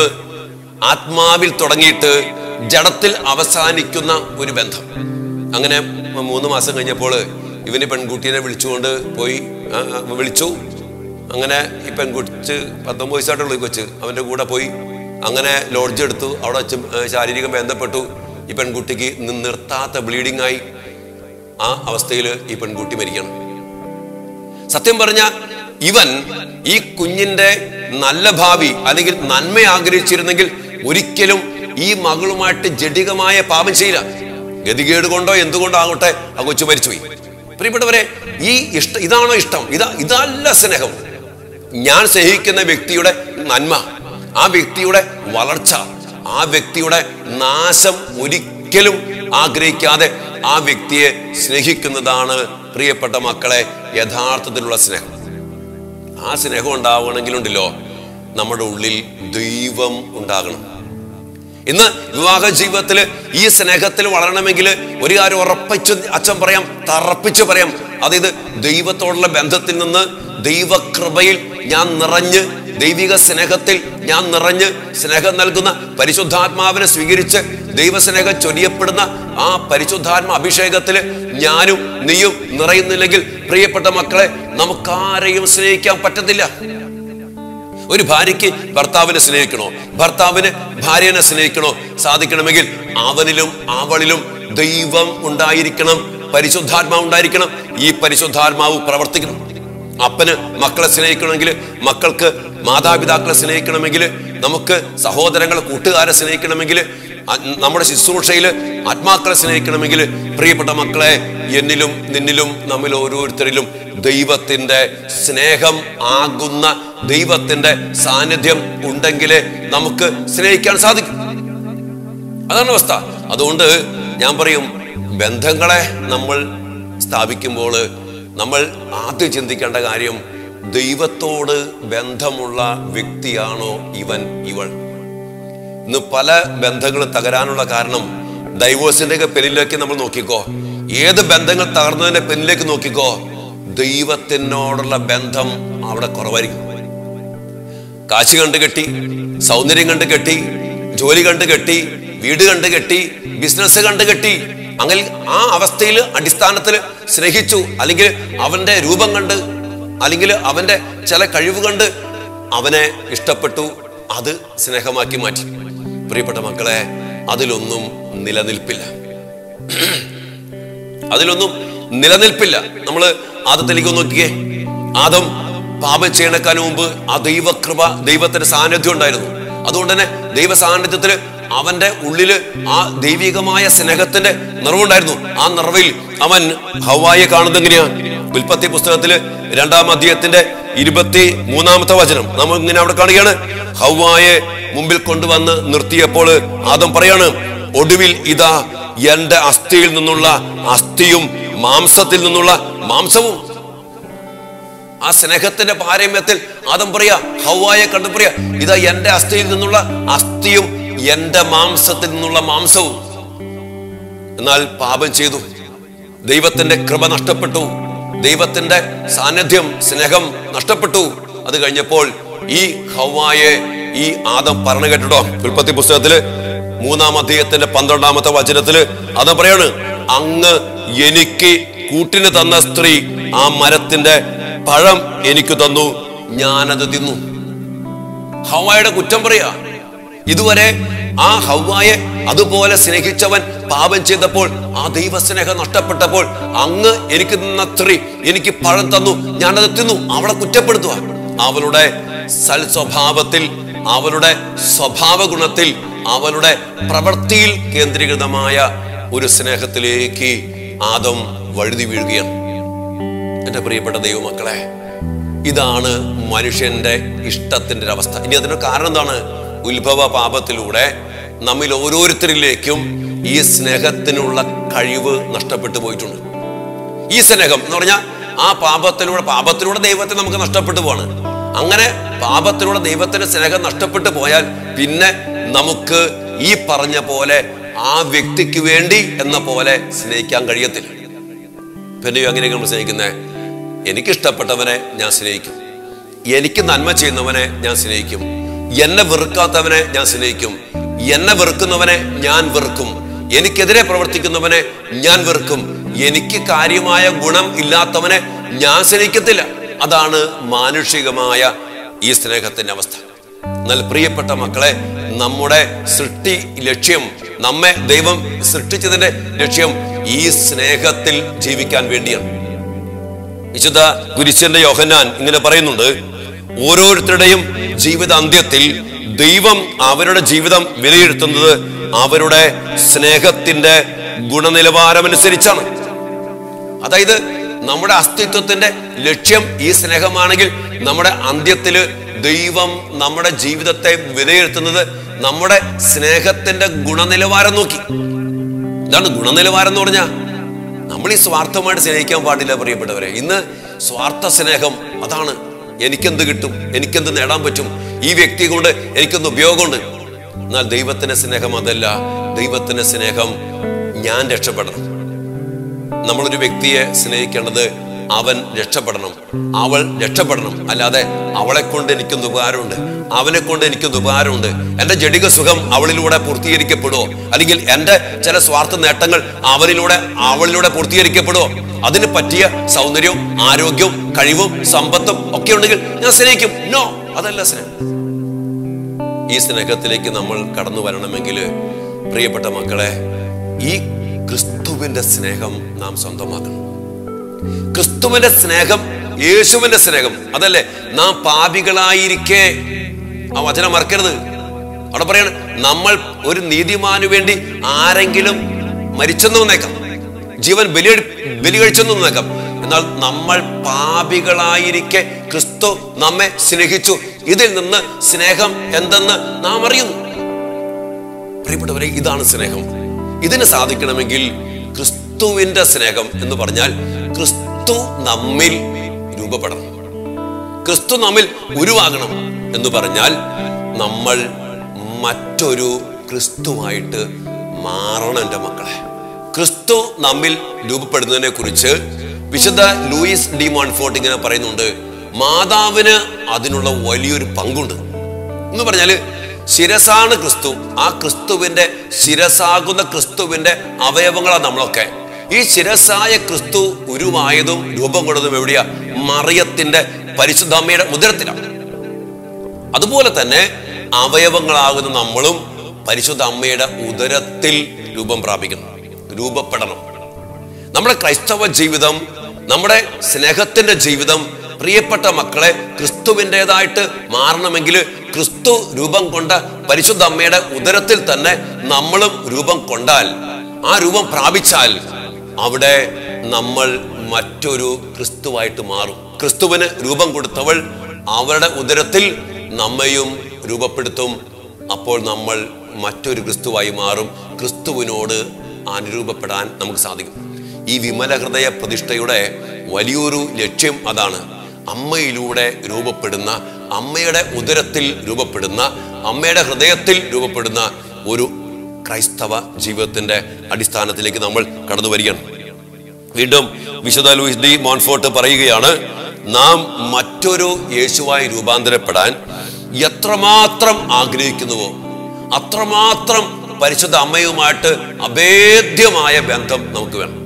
ആത്മാവിൽ തുടങ്ങിയിട്ട് ജഡത്തിൽ അവസാനിക്കുന്ന ഒരു ബന്ധം അങ്ങനെ മൂന്ന് മാസം കഴിഞ്ഞപ്പോൾ ഇവന് പെൺകുട്ടീനെ വിളിച്ചുകൊണ്ട് പോയി ആ, ആ, വിളിച്ചു അങ്ങനെ ഈ പെൺകുട്ടി പത്തൊമ്പത് വയസ്സായിട്ടുള്ള ഈ കൊച്ച് അവൻ്റെ കൂടെ പോയി അങ്ങനെ ലോഡ്ജ് എടുത്തു അവിടെ വെച്ച് ശാരീരികം ബന്ധപ്പെട്ടു ഈ പെൺകുട്ടിക്ക് നി- നിർത്താത്ത ബ്ലീഡിംഗ് ആയി ആ അവസ്ഥയിൽ ഈ പെൺകുട്ടി മരിക്കണം സത്യം പറഞ്ഞ ഇവൻ ഈ കുഞ്ഞിന്റെ നല്ല ഭാവി അല്ലെങ്കിൽ നന്മ ആഗ്രഹിച്ചിരുന്നെങ്കിൽ ഒരിക്കലും ഈ മകളുമായിട്ട് ജഡികമായ പാപം ചെയ്യില്ല ഗതികേട് കൊണ്ടോ എന്തുകൊണ്ടോ ആകട്ടെ ആ കൊച്ചു മരിച്ചുപോയി പ്രിയപ്പെട്ടവരെ ഈ ഇഷ്ടം ഇതാണോ ഇഷ്ടം ഇതാ ഇതല്ല സ്നേഹം ഞാൻ സ്നേഹിക്കുന്ന വ്യക്തിയുടെ നന്മ ആ വ്യക്തിയുടെ വളർച്ച ആ വ്യക്തിയുടെ നാശം ഒരിക്കലും ആഗ്രഹിക്കാതെ ആ വ്യക്തിയെ സ്നേഹിക്കുന്നതാണ് പ്രിയപ്പെട്ട മക്കളെ യഥാർത്ഥത്തിലുള്ള സ്നേഹം ആ സ്നേഹം ഉണ്ടാവണമെങ്കിലുണ്ടല്ലോ നമ്മുടെ ഉള്ളിൽ ദൈവം ഉണ്ടാകണം ഇന്ന് വിവാഹ ജീവിതത്തിൽ ഈ സ്നേഹത്തിൽ വളരണമെങ്കിൽ ഒരു കാര്യം ഉറപ്പിച്ച് അച്ഛൻ പറയാം തറപ്പിച്ച് പറയാം അതായത് ദൈവത്തോടുള്ള ബന്ധത്തിൽ നിന്ന് ദൈവകൃപയിൽ ഞാൻ നിറഞ്ഞ് ദൈവിക സ്നേഹത്തിൽ ഞാൻ നിറഞ്ഞ് സ്നേഹം നൽകുന്ന പരിശുദ്ധാത്മാവിനെ സ്വീകരിച്ച് ദൈവസ്നേഹം ചൊരിയപ്പെടുന്ന ആ പരിശുദ്ധാത്മ അഭിഷേകത്തിൽ ഞാനും നീയും നിറയുന്നില്ലെങ്കിൽ പ്രിയപ്പെട്ട മക്കളെ നമുക്കാരെയും സ്നേഹിക്കാൻ പറ്റത്തില്ല ഒരു ഭാര്യയ്ക്ക് ഭർത്താവിനെ സ്നേഹിക്കണോ ഭർത്താവിന് ഭാര്യനെ സ്നേഹിക്കണോ സാധിക്കണമെങ്കിൽ അവനിലും അവളിലും ദൈവം ഉണ്ടായിരിക്കണം പരിശുദ്ധാത്മാവ് ഉണ്ടായിരിക്കണം ഈ പരിശുദ്ധാത്മാവ് പ്രവർത്തിക്കണം അപ്പന് മക്കളെ സ്നേഹിക്കണമെങ്കിൽ മക്കൾക്ക് മാതാപിതാക്കളെ സ്നേഹിക്കണമെങ്കിൽ നമുക്ക് സഹോദരങ്ങളെ കൂട്ടുകാരെ സ്നേഹിക്കണമെങ്കിൽ അ- നമ്മുടെ ശുശ്രൂഷയിൽ ആത്മാക്കളെ സ്നേഹിക്കണമെങ്കിൽ പ്രിയപ്പെട്ട മക്കളെ എന്നിലും നിന്നിലും നമ്മിൽ ഓരോരുത്തരിലും ദൈവത്തിന്റെ സ്നേഹം ആകുന്ന ദൈവത്തിന്റെ സാന്നിധ്യം ഉണ്ടെങ്കിലേ നമുക്ക് സ്നേഹിക്കാൻ സാധിക്കും അതാണ് അവസ്ഥ അതുകൊണ്ട് ഞാൻ പറയും ബന്ധങ്ങളെ നമ്മൾ സ്ഥാപിക്കുമ്പോൾ നമ്മൾ ആദ്യം ചിന്തിക്കേണ്ട കാര്യം ദൈവത്തോട് ബന്ധമുള്ള വ്യക്തിയാണോ ഇവൻ ഇവൾ ഇന്ന് പല ബന്ധങ്ങളും തകരാനുള്ള കാരണം ഡൈവോഴ്സിന്റെ ഒക്കെ പെന്നിലേക്ക് നമ്മൾ നോക്കിക്കോ ഏത് ബന്ധങ്ങൾ തകർന്നതിന്റെ പെന്നിലേക്ക് നോക്കിക്കോ ദൈവത്തിനോടുള്ള ബന്ധം അവിടെ കുറവായിരിക്കും കാശ് കണ്ട് കെട്ടി സൗന്ദര്യം കണ്ട് കെട്ടി ജോലി കണ്ട് കെട്ടി വീട് കണ്ട് കെട്ടി ബിസിനസ് കണ്ട് കെട്ടി അങ്ങനെ ആ അവസ്ഥയിൽ അടിസ്ഥാനത്തിൽ സ്നേഹിച്ചു അല്ലെങ്കിൽ അവന്റെ രൂപം കണ്ട് അല്ലെങ്കിൽ അവന്റെ ചില കഴിവ് കണ്ട് അവനെ ഇഷ്ടപ്പെട്ടു അത് സ്നേഹമാക്കി മാറ്റി പ്രിയപ്പെട്ട മക്കളെ അതിലൊന്നും നിലനിൽപ്പില്ല അതിലൊന്നും നിലനിൽപ്പില്ല നമ്മൾ ആദത്തിലേക്ക് ഒന്ന് നോക്കിയേ ആദം പാപം ചെയ്യണക്കാന് മുമ്പ് ആ ദൈവകൃപ ദൈവത്തിന്റെ സാന്നിധ്യം ഉണ്ടായിരുന്നു അതുകൊണ്ട് തന്നെ ദൈവ സാന്നിധ്യത്തിൽ അവന്റെ ഉള്ളില് ആ ദൈവികമായ സ്നേഹത്തിന്റെ നിറവുണ്ടായിരുന്നു ആ നിറവിൽ അവൻ ഹവായെ കാണുന്നത് എങ്ങനെയാ ഉൽപ്പത്തി പുസ്തകത്തില് രണ്ടാം അധ്യായത്തിന്റെ ഇരുപത്തി മൂന്നാമത്തെ വചനം നമ്മൾ ഇങ്ങനെ അവിടെ കാണുകയാണ് ഹവായെ മുമ്പിൽ കൊണ്ടുവന്ന് നിർത്തിയപ്പോൾ ആദം പറയാണ് ഒടുവിൽ ഇതാ എന്റെ അസ്ഥിയിൽ നിന്നുള്ള അസ്ഥിയും മാംസത്തിൽ നിന്നുള്ള മാംസവും ആ സ്നേഹത്തിന്റെ പാരമ്യത്തിൽ ആദം പറയാ ഹൗവായെ കണ്ടു പറയാ ഇതാ എന്റെ അസ്ഥിയിൽ നിന്നുള്ള അസ്ഥിയും എന്റെ മാംസത്തിൽ നിന്നുള്ള മാംസവും എന്നാൽ പാപം ചെയ്തു ദൈവത്തിന്റെ കൃപ നഷ്ടപ്പെട്ടു ദൈവത്തിന്റെ സാന്നിധ്യം സ്നേഹം നഷ്ടപ്പെട്ടു അത് കഴിഞ്ഞപ്പോൾ ഈ ഹൗവായെ ഈ ആദം പറഞ്ഞു കേട്ടോ ഉൽപ്പത്തി പുസ്തകത്തില് മൂന്നാം അധ്യായത്തിന്റെ പന്ത്രണ്ടാമത്തെ വചനത്തില് അത് പറയാണ് അങ്ങ് എനിക്ക് കൂട്ടിന് തന്ന സ്ത്രീ ആ മരത്തിന്റെ പഴം എനിക്ക് തന്നു ഞാനത് തിന്നു ഹവായുടെ കുറ്റം പറയാ ഇതുവരെ ആ ഹവായെ അതുപോലെ സ്നേഹിച്ചവൻ പാപം ചെയ്തപ്പോൾ ആ ദൈവസ്നേഹം നഷ്ടപ്പെട്ടപ്പോൾ അങ്ങ് എനിക്ക് തന്ന സ്ത്രീ എനിക്ക് പഴം തന്നു ഞാനത് തിന്നു അവളെ കുറ്റപ്പെടുത്തുക അവളുടെ സൽ സ്വഭാവത്തിൽ അവളുടെ സ്വഭാവ ഗുണത്തിൽ അവളുടെ പ്രവൃത്തിയിൽ കേന്ദ്രീകൃതമായ ഒരു സ്നേഹത്തിലേക്ക് ആദം വഴുതി വീഴുകയാണ് എന്റെ പ്രിയപ്പെട്ട ദൈവമക്കളെ ഇതാണ് മനുഷ്യന്റെ ഇഷ്ടത്തിന്റെ ഒരു അവസ്ഥ ഇനി അതിന്റെ കാരണം എന്താണ് ഉത്ഭവ പാപത്തിലൂടെ നമ്മിൽ ഓരോരുത്തരിലേക്കും ഈ സ്നേഹത്തിനുള്ള കഴിവ് നഷ്ടപ്പെട്ടു പോയിട്ടുണ്ട് ഈ സ്നേഹം എന്ന് പറഞ്ഞാൽ ആ പാപത്തിലൂടെ പാപത്തിലൂടെ ദൈവത്തെ നമുക്ക് നഷ്ടപ്പെട്ടു പോവാണ് അങ്ങനെ പാപത്തിലൂടെ ദൈവത്തിന്റെ സ്നേഹം നഷ്ടപ്പെട്ടു പോയാൽ പിന്നെ നമുക്ക് ഈ പറഞ്ഞ പോലെ ആ വ്യക്തിക്ക് വേണ്ടി എന്ന പോലെ സ്നേഹിക്കാൻ കഴിയത്തില്ല പിന്നെയോ അങ്ങനെയൊക്കെ നമ്മൾ സ്നേഹിക്കുന്നത് എനിക്കിഷ്ടപ്പെട്ടവനെ ഞാൻ സ്നേഹിക്കും എനിക്ക് നന്മ ചെയ്യുന്നവനെ ഞാൻ സ്നേഹിക്കും എന്നെ വെറുക്കാത്തവനെ ഞാൻ സ്നേഹിക്കും എന്നെ വെറുക്കുന്നവനെ ഞാൻ വെറുക്കും എനിക്കെതിരെ പ്രവർത്തിക്കുന്നവനെ ഞാൻ വെറുക്കും എനിക്ക് കാര്യമായ ഗുണം ഇല്ലാത്തവനെ ഞാൻ സ്നേഹിക്കത്തില്ല അതാണ് മാനുഷികമായ ഈ സ്നേഹത്തിന്റെ അവസ്ഥ എന്നാൽ പ്രിയപ്പെട്ട മക്കളെ നമ്മുടെ സൃഷ്ടി ലക്ഷ്യം നമ്മെ ദൈവം സൃഷ്ടിച്ചതിന്റെ ലക്ഷ്യം ഈ സ്നേഹത്തിൽ ജീവിക്കാൻ വേണ്ടിയാണ് വിശുദ്ധ കുരിശന്റെ യോഹന്നാൻ ഇങ്ങനെ പറയുന്നുണ്ട് ഓരോരുത്തരുടെയും ജീവിത അന്ത്യത്തിൽ ദൈവം അവരുടെ ജീവിതം വിലയിരുത്തുന്നത് അവരുടെ സ്നേഹത്തിന്റെ ഗുണനിലവാരമനുസരിച്ചാണ് അതായത് നമ്മുടെ അസ്തിത്വത്തിന്റെ ലക്ഷ്യം ഈ സ്നേഹമാണെങ്കിൽ നമ്മുടെ അന്ത്യത്തില് ദൈവം നമ്മുടെ ജീവിതത്തെ വിലയിരുത്തുന്നത് നമ്മുടെ സ്നേഹത്തിന്റെ ഗുണനിലവാരം നോക്കി ഇതാണ് ഗുണനിലവാരം എന്ന് പറഞ്ഞാൽ നമ്മൾ ഈ സ്വാർത്ഥമായിട്ട് സ്നേഹിക്കാൻ പാടില്ല പ്രിയപ്പെട്ടവരെ ഇന്ന് സ്വാർത്ഥ സ്നേഹം അതാണ് എനിക്കെന്ത് കിട്ടും എനിക്കെന്ത് നേടാൻ പറ്റും ഈ വ്യക്തി കൊണ്ട് എനിക്കൊന്ന് ഉപയോഗമുണ്ട് എന്നാൽ ദൈവത്തിന്റെ സ്നേഹം അതല്ല ദൈവത്തിന്റെ സ്നേഹം ഞാൻ രക്ഷപ്പെടണം നമ്മളൊരു വ്യക്തിയെ സ്നേഹിക്കേണ്ടത് അവൻ രക്ഷപ്പെടണം അവൾ രക്ഷപ്പെടണം അല്ലാതെ അവളെ കൊണ്ട് എനിക്കൊന്ന് ഉപകാരമുണ്ട് അവനെ കൊണ്ട് എനിക്കൊന്ന് ഉപകാരമുണ്ട് എന്റെ ജടിക സുഖം അവളിലൂടെ പൂർത്തീകരിക്കപ്പെടുമോ അല്ലെങ്കിൽ എന്റെ ചില സ്വാർത്ഥ നേട്ടങ്ങൾ അവനിലൂടെ അവളിലൂടെ പൂർത്തീകരിക്കപ്പെടുമോ അതിന് പറ്റിയ സൗന്ദര്യവും ആരോഗ്യവും കഴിവും സമ്പത്തും ഒക്കെ ഉണ്ടെങ്കിൽ ഞാൻ സ്നേഹിക്കും നോ അതല്ല സ്നേഹം ഈ സ്നേഹത്തിലേക്ക് നമ്മൾ കടന്നു വരണമെങ്കിൽ പ്രിയപ്പെട്ട മക്കളെ ഈ ക്രിസ്തുവിന്റെ സ്നേഹം നാം സ്വന്തമാക്കണം ക്രിസ്തുവിന്റെ സ്നേഹം യേശുവിന്റെ സ്നേഹം അതല്ലേ നാം പാപികളായിരിക്കെ ആ വചനം മറക്കരുത് അവിടെ പറയാണ് നമ്മൾ ഒരു നീതിമാനു വേണ്ടി ആരെങ്കിലും മരിച്ചെന്ന് വന്നേക്കാം ജീവൻ ബലി ബലി കഴിച്ചെന്ന് വന്നേക്കാം എന്നാൽ നമ്മൾ പാപികളായിരിക്കെ ക്രിസ്തു നമ്മെ സ്നേഹിച്ചു ഇതിൽ നിന്ന് സ്നേഹം എന്തെന്ന് നാം അറിയുന്നു പ്രിയപ്പെട്ടവരെ ഇതാണ് സ്നേഹം ഇതിന് സാധിക്കണമെങ്കിൽ ക്രിസ്തുവിന്റെ സ്നേഹം എന്ന് പറഞ്ഞാൽ ക്രിസ്തു നമ്മിൽ രൂപപ്പെടണം ക്രിസ്തു നമ്മിൽ ഉരുവാകണം എന്ന് പറഞ്ഞാൽ നമ്മൾ മറ്റൊരു ക്രിസ്തുവായിട്ട് മാറണം എൻ്റെ മക്കളെ ക്രിസ്തു നമ്മിൽ രൂപപ്പെടുന്നതിനെ കുറിച്ച് വിശുദ്ധ ലൂയിസ് ഡി മോൺഫോർട്ട് ഇങ്ങനെ പറയുന്നുണ്ട് മാതാവിന് അതിനുള്ള വലിയൊരു പങ്കുണ്ട് എന്ന് പറഞ്ഞാല് ശിരസാണ് ക്രിസ്തു ആ ക്രിസ്തുവിന്റെ ശിരസാകുന്ന ക്രിസ്തുവിന്റെ അവയവങ്ങളാണ് നമ്മളൊക്കെ ഈ ശിരസായ ക്രിസ്തു ഉരുവായതും രൂപം കൊണ്ടതും എവിടെയാ മറിയത്തിന്റെ പരിശുദ്ധമ്മയുടെ ഉദരത്തിലാണ് അതുപോലെ തന്നെ അവയവങ്ങളാകുന്ന നമ്മളും പരിശുദ്ധ അമ്മയുടെ ഉദരത്തിൽ രൂപം പ്രാപിക്കണം രൂപപ്പെടണം നമ്മുടെ ക്രൈസ്തവ ജീവിതം നമ്മുടെ സ്നേഹത്തിന്റെ ജീവിതം പ്രിയപ്പെട്ട മക്കളെ ക്രിസ്തുവിൻ്റെതായിട്ട് മാറണമെങ്കിൽ ക്രിസ്തു രൂപം കൊണ്ട പരിശുദ്ധ അമ്മയുടെ ഉദരത്തിൽ തന്നെ നമ്മളും രൂപം കൊണ്ടാൽ ആ രൂപം പ്രാപിച്ചാൽ അവിടെ നമ്മൾ മറ്റൊരു ക്രിസ്തുവായിട്ട് മാറും ക്രിസ്തുവിന് രൂപം കൊടുത്തവൾ അവരുടെ ഉദരത്തിൽ നമ്മയും രൂപപ്പെടുത്തും അപ്പോൾ നമ്മൾ മറ്റൊരു ക്രിസ്തുവായി മാറും ക്രിസ്തുവിനോട് അനുരൂപപ്പെടാൻ നമുക്ക് സാധിക്കും ഈ വിമല ഹൃദയ പ്രതിഷ്ഠയുടെ വലിയൊരു ലക്ഷ്യം അതാണ് അമ്മയിലൂടെ രൂപപ്പെടുന്ന അമ്മയുടെ ഉദരത്തിൽ രൂപപ്പെടുന്ന അമ്മയുടെ ഹൃദയത്തിൽ രൂപപ്പെടുന്ന ഒരു ക്രൈസ്തവ ജീവിതത്തിന്റെ അടിസ്ഥാനത്തിലേക്ക് നമ്മൾ കടന്നു വരികയാണ് വീണ്ടും വിശുദ്ധ ലൂയിസ് ഡി മോൺഫോർട്ട് പറയുകയാണ് നാം മറ്റൊരു യേശുവായി രൂപാന്തരപ്പെടാൻ എത്രമാത്രം ആഗ്രഹിക്കുന്നുവോ അത്രമാത്രം പരിശുദ്ധ അമ്മയുമായിട്ട് അഭേദ്യമായ ബന്ധം നമുക്ക് വേണം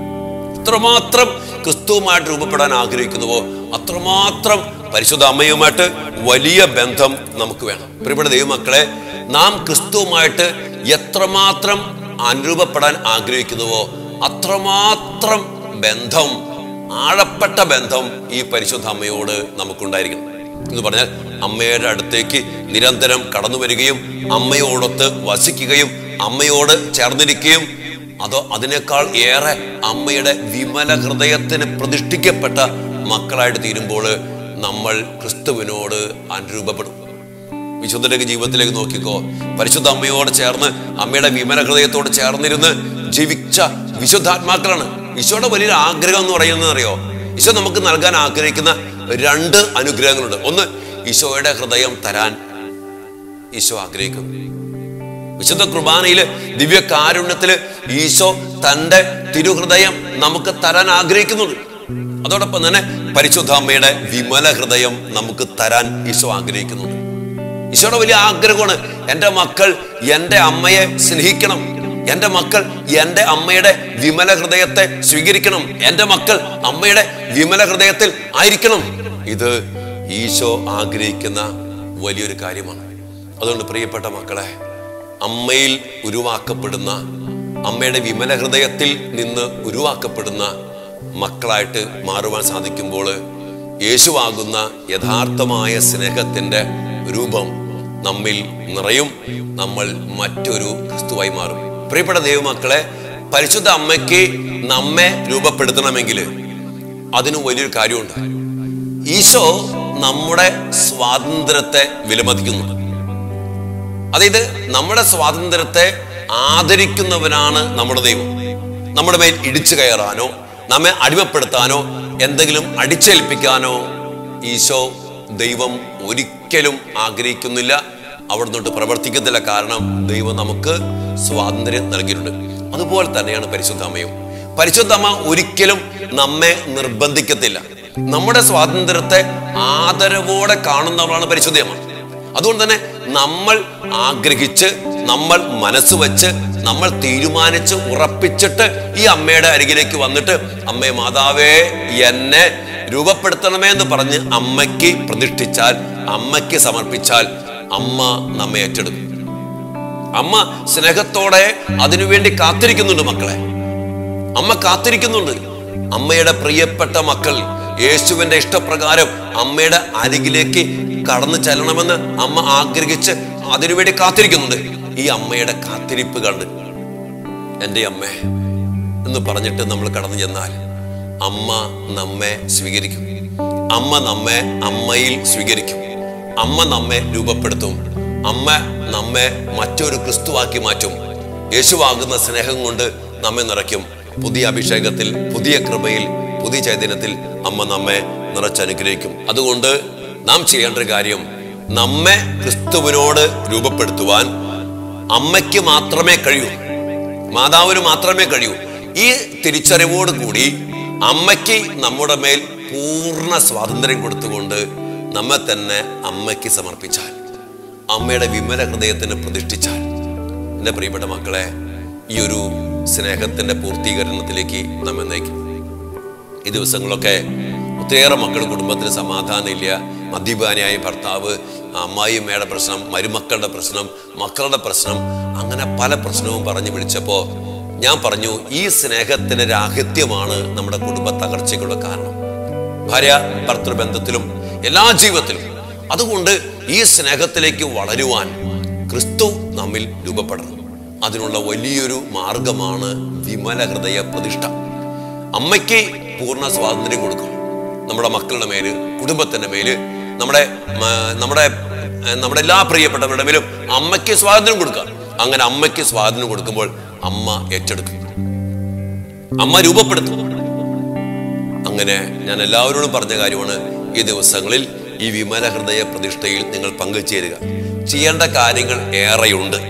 എത്രമാത്രം ക്രിസ്തുവുമായിട്ട് രൂപപ്പെടാൻ ആഗ്രഹിക്കുന്നുവോ അത്രമാത്രം പരിശുദ്ധ അമ്മയുമായിട്ട് വലിയ ബന്ധം നമുക്ക് വേണം പ്രിയപ്പെട്ട ദൈവമക്കളെ നാം ക്രിസ്തുവുമായിട്ട് എത്രമാത്രം അനുരൂപപ്പെടാൻ ആഗ്രഹിക്കുന്നുവോ അത്രമാത്രം ബന്ധം ആഴപ്പെട്ട ബന്ധം ഈ പരിശുദ്ധ അമ്മയോട് നമുക്കുണ്ടായിരിക്കണം എന്ന് പറഞ്ഞാൽ അമ്മയുടെ അടുത്തേക്ക് നിരന്തരം കടന്നു വരികയും അമ്മയോടൊത്ത് വസിക്കുകയും അമ്മയോട് ചേർന്നിരിക്കുകയും അതോ അതിനേക്കാൾ ഏറെ അമ്മയുടെ വിമല ഹൃദയത്തിന് പ്രതിഷ്ഠിക്കപ്പെട്ട മക്കളായിട്ട് തീരുമ്പോൾ നമ്മൾ ക്രിസ്തുവിനോട് അനുരൂപപ്പെടും വിശുദ്ധരുടെ ജീവിതത്തിലേക്ക് നോക്കിക്കോ പരിശുദ്ധ അമ്മയോട് ചേർന്ന് അമ്മയുടെ വിമല ഹൃദയത്തോട് ചേർന്നിരുന്ന് ജീവിച്ച വിശുദ്ധാത്മാക്കളാണ് ഈശോയുടെ വലിയൊരു ആഗ്രഹം എന്ന് പറയുന്നത് അറിയോ ഈശോ നമുക്ക് നൽകാൻ ആഗ്രഹിക്കുന്ന രണ്ട് അനുഗ്രഹങ്ങളുണ്ട് ഒന്ന് ഈശോയുടെ ഹൃദയം തരാൻ ഈശോ ആഗ്രഹിക്കുന്നു വിശുദ്ധ കുർബാനയില് ദിവ്യ കാരുണ്യത്തില് ഈശോ തന്റെ തിരുഹൃദയം നമുക്ക് തരാൻ ആഗ്രഹിക്കുന്നുണ്ട് അതോടൊപ്പം തന്നെ പരിശുദ്ധ അമ്മയുടെ വിമല ഹൃദയം നമുക്ക് തരാൻ ഈശോ ആഗ്രഹിക്കുന്നുണ്ട് ഈശോയുടെ വലിയ ആഗ്രഹമാണ് എൻ്റെ മക്കൾ എൻ്റെ അമ്മയെ സ്നേഹിക്കണം എൻ്റെ മക്കൾ എൻ്റെ അമ്മയുടെ വിമല ഹൃദയത്തെ സ്വീകരിക്കണം എൻ്റെ മക്കൾ അമ്മയുടെ വിമല ഹൃദയത്തിൽ ആയിരിക്കണം ഇത് ഈശോ ആഗ്രഹിക്കുന്ന വലിയൊരു കാര്യമാണ് അതുകൊണ്ട് പ്രിയപ്പെട്ട മക്കളെ അമ്മയിൽ ഉരുവാക്കപ്പെടുന്ന അമ്മയുടെ വിമല ഹൃദയത്തിൽ നിന്ന് ഉരുവാക്കപ്പെടുന്ന മക്കളായിട്ട് മാറുവാൻ സാധിക്കുമ്പോൾ യേശുവാകുന്ന യഥാർത്ഥമായ സ്നേഹത്തിന്റെ രൂപം നമ്മിൽ നിറയും നമ്മൾ മറ്റൊരു ക്രിസ്തുവായി മാറും പ്രിയപ്പെട്ട ദൈവമക്കളെ പരിശുദ്ധ അമ്മയ്ക്ക് നമ്മെ രൂപപ്പെടുത്തണമെങ്കിൽ അതിന് വലിയൊരു കാര്യമുണ്ട് ഈശോ നമ്മുടെ സ്വാതന്ത്ര്യത്തെ വിലമതിക്കുന്നുണ്ട് അതായത് നമ്മുടെ സ്വാതന്ത്ര്യത്തെ ആദരിക്കുന്നവനാണ് നമ്മുടെ ദൈവം നമ്മുടെ മേൽ ഇടിച്ചു കയറാനോ നമ്മെ അടിമപ്പെടുത്താനോ എന്തെങ്കിലും അടിച്ചേൽപ്പിക്കാനോ ഈശോ ദൈവം ഒരിക്കലും ആഗ്രഹിക്കുന്നില്ല അവിടെ തൊട്ട് പ്രവർത്തിക്കുന്നില്ല കാരണം ദൈവം നമുക്ക് സ്വാതന്ത്ര്യം നൽകിയിട്ടുണ്ട് അതുപോലെ തന്നെയാണ് പരിശുദ്ധമ്മയും പരിശുദ്ധമ്മ ഒരിക്കലും നമ്മെ നിർബന്ധിക്കത്തില്ല നമ്മുടെ സ്വാതന്ത്ര്യത്തെ ആദരവോടെ കാണുന്നവളാണ് പരിശുദ്ധമ്മ അതുകൊണ്ട് തന്നെ നമ്മൾ ആഗ്രഹിച്ച് നമ്മൾ മനസ്സ് വെച്ച് നമ്മൾ തീരുമാനിച്ച് ഉറപ്പിച്ചിട്ട് ഈ അമ്മയുടെ അരികിലേക്ക് വന്നിട്ട് അമ്മേ മാതാവേ എന്നെ രൂപപ്പെടുത്തണമേ എന്ന് പറഞ്ഞ് അമ്മയ്ക്ക് പ്രതിഷ്ഠിച്ചാൽ അമ്മയ്ക്ക് സമർപ്പിച്ചാൽ അമ്മ നമ്മെ ഏറ്റെടുക്കും അമ്മ സ്നേഹത്തോടെ അതിനുവേണ്ടി കാത്തിരിക്കുന്നുണ്ട് മക്കളെ അമ്മ കാത്തിരിക്കുന്നുണ്ട് അമ്മയുടെ പ്രിയപ്പെട്ട മക്കൾ യേശുവിന്റെ ഇഷ്ടപ്രകാരം അമ്മയുടെ അരികിലേക്ക് കടന്നു ചെല്ലണമെന്ന് അമ്മ ആഗ്രഹിച്ച് അതിനുവേണ്ടി കാത്തിരിക്കുന്നുണ്ട് ഈ അമ്മയുടെ കാത്തിരിപ്പ് കണ്ട് എൻ്റെ അമ്മേ എന്ന് പറഞ്ഞിട്ട് നമ്മൾ കടന്നു ചെന്നാൽ അമ്മ നമ്മെ സ്വീകരിക്കും അമ്മ നമ്മെ അമ്മയിൽ സ്വീകരിക്കും അമ്മ നമ്മെ രൂപപ്പെടുത്തും അമ്മ നമ്മെ മറ്റൊരു ക്രിസ്തുവാക്കി മാറ്റും യേശുവാകുന്ന സ്നേഹം കൊണ്ട് നമ്മെ നിറയ്ക്കും പുതിയ അഭിഷേകത്തിൽ പുതിയ കൃപയിൽ പുതിയ ചൈതന്യത്തിൽ അമ്മ നമ്മെ നിറച്ചനുഗ്രഹിക്കും അതുകൊണ്ട് നാം ചെയ്യേണ്ട ഒരു കാര്യം നമ്മെ ക്രിസ്തുവിനോട് രൂപപ്പെടുത്തുവാൻ അമ്മയ്ക്ക് മാത്രമേ കഴിയൂ മാതാവിന് മാത്രമേ കഴിയൂ ഈ തിരിച്ചറിവോട് കൂടി അമ്മയ്ക്ക് നമ്മുടെ മേൽ പൂർണ്ണ സ്വാതന്ത്ര്യം കൊടുത്തുകൊണ്ട് നമ്മെ തന്നെ അമ്മയ്ക്ക് സമർപ്പിച്ചാൽ അമ്മയുടെ വിമല ഹൃദയത്തിന് പ്രതിഷ്ഠിച്ചാൽ എൻ്റെ പ്രിയപ്പെട്ട മക്കളെ ഈ ഒരു സ്നേഹത്തിന്റെ പൂർത്തീകരണത്തിലേക്ക് നമ്മെ നയിക്കും ഈ ദിവസങ്ങളൊക്കെ ഒത്തിരിയേറെ മക്കൾ കുടുംബത്തിന് സമാധാനമില്ല മദ്യപാനിയായ ഭർത്താവ് അമ്മായിയമ്മയുടെ പ്രശ്നം മരുമക്കളുടെ പ്രശ്നം മക്കളുടെ പ്രശ്നം അങ്ങനെ പല പ്രശ്നവും പറഞ്ഞു വിളിച്ചപ്പോൾ ഞാൻ പറഞ്ഞു ഈ സ്നേഹത്തിന്റെ രാഹിത്യമാണ് നമ്മുടെ കുടുംബ തകർച്ചയ്ക്കുള്ള കാരണം ഭാര്യ ഭർത്തൃബന്ധത്തിലും എല്ലാ ജീവിതത്തിലും അതുകൊണ്ട് ഈ സ്നേഹത്തിലേക്ക് വളരുവാൻ ക്രിസ്തു നമ്മിൽ രൂപപ്പെടണം അതിനുള്ള വലിയൊരു മാർഗമാണ് വിമല ഹൃദയ പ്രതിഷ്ഠ അമ്മയ്ക്ക് പൂർണ്ണ സ്വാതന്ത്ര്യം കൊടുക്കണം നമ്മുടെ മക്കളുടെ മേല് കുടുംബത്തിന്റെ മേല് നമ്മുടെ മ- നമ്മുടെ ഏർ, നമ്മുടെ എല്ലാ പ്രിയപ്പെട്ടവരുടെ മേലും അമ്മയ്ക്ക് സ്വാതന്ത്ര്യം കൊടുക്കുക അങ്ങനെ അമ്മയ്ക്ക് സ്വാതന്ത്ര്യം കൊടുക്കുമ്പോൾ അമ്മ ഏറ്റെടുക്കും അമ്മ രൂപപ്പെടുത്തും അങ്ങനെ ഞാൻ എല്ലാവരോടും പറഞ്ഞ കാര്യമാണ് ഈ ദിവസങ്ങളിൽ ഈ വിമല ഹൃദയ പ്രതിഷ്ഠയിൽ നിങ്ങൾ പങ്കുചേരുക ചെയ്യേണ്ട കാര്യങ്ങൾ ഏറെയുണ്ട്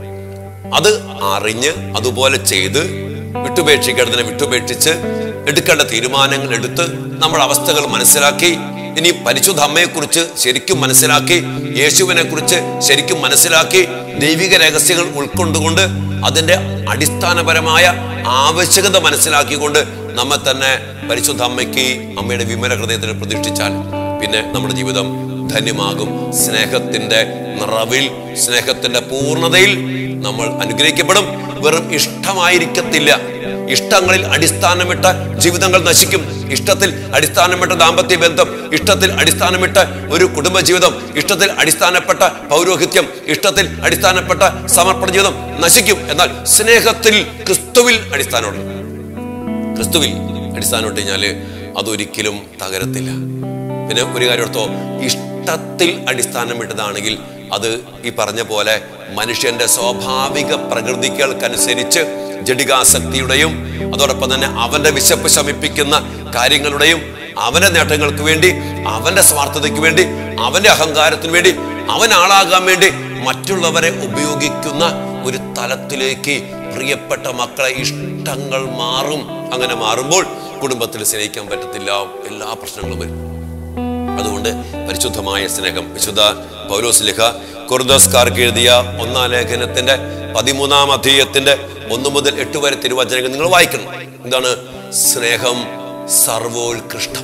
അത് അറിഞ്ഞ് അതുപോലെ ചെയ്ത് വിട്ടുപേക്ഷിക്കേണ്ടതിനെ വിട്ടുപേക്ഷിച്ച് എടുക്കേണ്ട തീരുമാനങ്ങൾ എടുത്ത് നമ്മുടെ അവസ്ഥകൾ മനസ്സിലാക്കി ഇനി പരിശുദ്ധ അമ്മയെക്കുറിച്ച് ശരിക്കും മനസ്സിലാക്കി യേശുവിനെ കുറിച്ച് ശരിക്കും മനസ്സിലാക്കി ദൈവിക രഹസ്യങ്ങൾ ഉൾക്കൊണ്ടുകൊണ്ട് അതിന്റെ അടിസ്ഥാനപരമായ ആവശ്യകത മനസ്സിലാക്കിക്കൊണ്ട് നമ്മെ തന്നെ പരിശുദ്ധ അമ്മയ്ക്ക് അമ്മയുടെ വിമല ഹൃദയത്തിൽ പ്രതിഷ്ഠിച്ചാൽ പിന്നെ നമ്മുടെ ജീവിതം ധന്യമാകും സ്നേഹത്തിന്റെ നിറവിൽ സ്നേഹത്തിന്റെ പൂർണ്ണതയിൽ നമ്മൾ അനുഗ്രഹിക്കപ്പെടും വെറും ഇഷ്ടമായിരിക്കത്തില്ല ഇഷ്ടങ്ങളിൽ അടിസ്ഥാനമിട്ട ജീവിതങ്ങൾ നശിക്കും ഇഷ്ടത്തിൽ അടിസ്ഥാനമിട്ട ദാമ്പത്യ ബന്ധം ഇഷ്ടത്തിൽ അടിസ്ഥാനമിട്ട ഒരു കുടുംബ ജീവിതം ഇഷ്ടത്തിൽ അടിസ്ഥാനപ്പെട്ട പൗരോഹിത്യം ഇഷ്ടത്തിൽ അടിസ്ഥാനപ്പെട്ട സമർപ്പണ ജീവിതം നശിക്കും എന്നാൽ സ്നേഹത്തിൽ ക്രിസ്തുവിൽ അടിസ്ഥാനമുണ്ട് ക്രിസ്തുവിൽ അടിസ്ഥാനം ഇട്ട് കഴിഞ്ഞാല് അതൊരിക്കലും തകരത്തില്ല പിന്നെ ഒരു കാര്യം ഓർത്തോ ഇഷ്ടത്തിൽ അടിസ്ഥാനമിട്ടതാണെങ്കിൽ അത് ഈ പറഞ്ഞ പോലെ മനുഷ്യന്റെ സ്വാഭാവിക പ്രകൃതികൾക്കനുസരിച്ച് ജഡികാസക്തിയുടെയും അതോടൊപ്പം തന്നെ അവന്റെ വിശപ്പ് ശമിപ്പിക്കുന്ന കാര്യങ്ങളുടെയും അവന്റെ നേട്ടങ്ങൾക്ക് വേണ്ടി അവന്റെ സ്വാർത്ഥതയ്ക്ക് വേണ്ടി അവന്റെ അഹങ്കാരത്തിന് വേണ്ടി അവൻ ആളാകാൻ വേണ്ടി മറ്റുള്ളവരെ ഉപയോഗിക്കുന്ന ഒരു തലത്തിലേക്ക് പ്രിയപ്പെട്ട മക്കളെ ഇഷ്ടങ്ങൾ മാറും അങ്ങനെ മാറുമ്പോൾ കുടുംബത്തിൽ സ്നേഹിക്കാൻ പറ്റത്തില്ല എല്ലാ പ്രശ്നങ്ങളും വരും അതുകൊണ്ട് പരിശുദ്ധമായ സ്നേഹം വിശുദ്ധ പൗലോസ് ലിഖ കുർദസ്കാർക്ക് എഴുതിയ ഒന്നാം ലേഖനത്തിന്റെ പതിമൂന്നാം അധ്യായത്തിന്റെ ഒന്ന് മുതൽ എട്ട് വരെ തിരുവചനങ്ങൾ നിങ്ങൾ വായിക്കണം എന്താണ് സ്നേഹം സർവോത്കൃഷ്ടം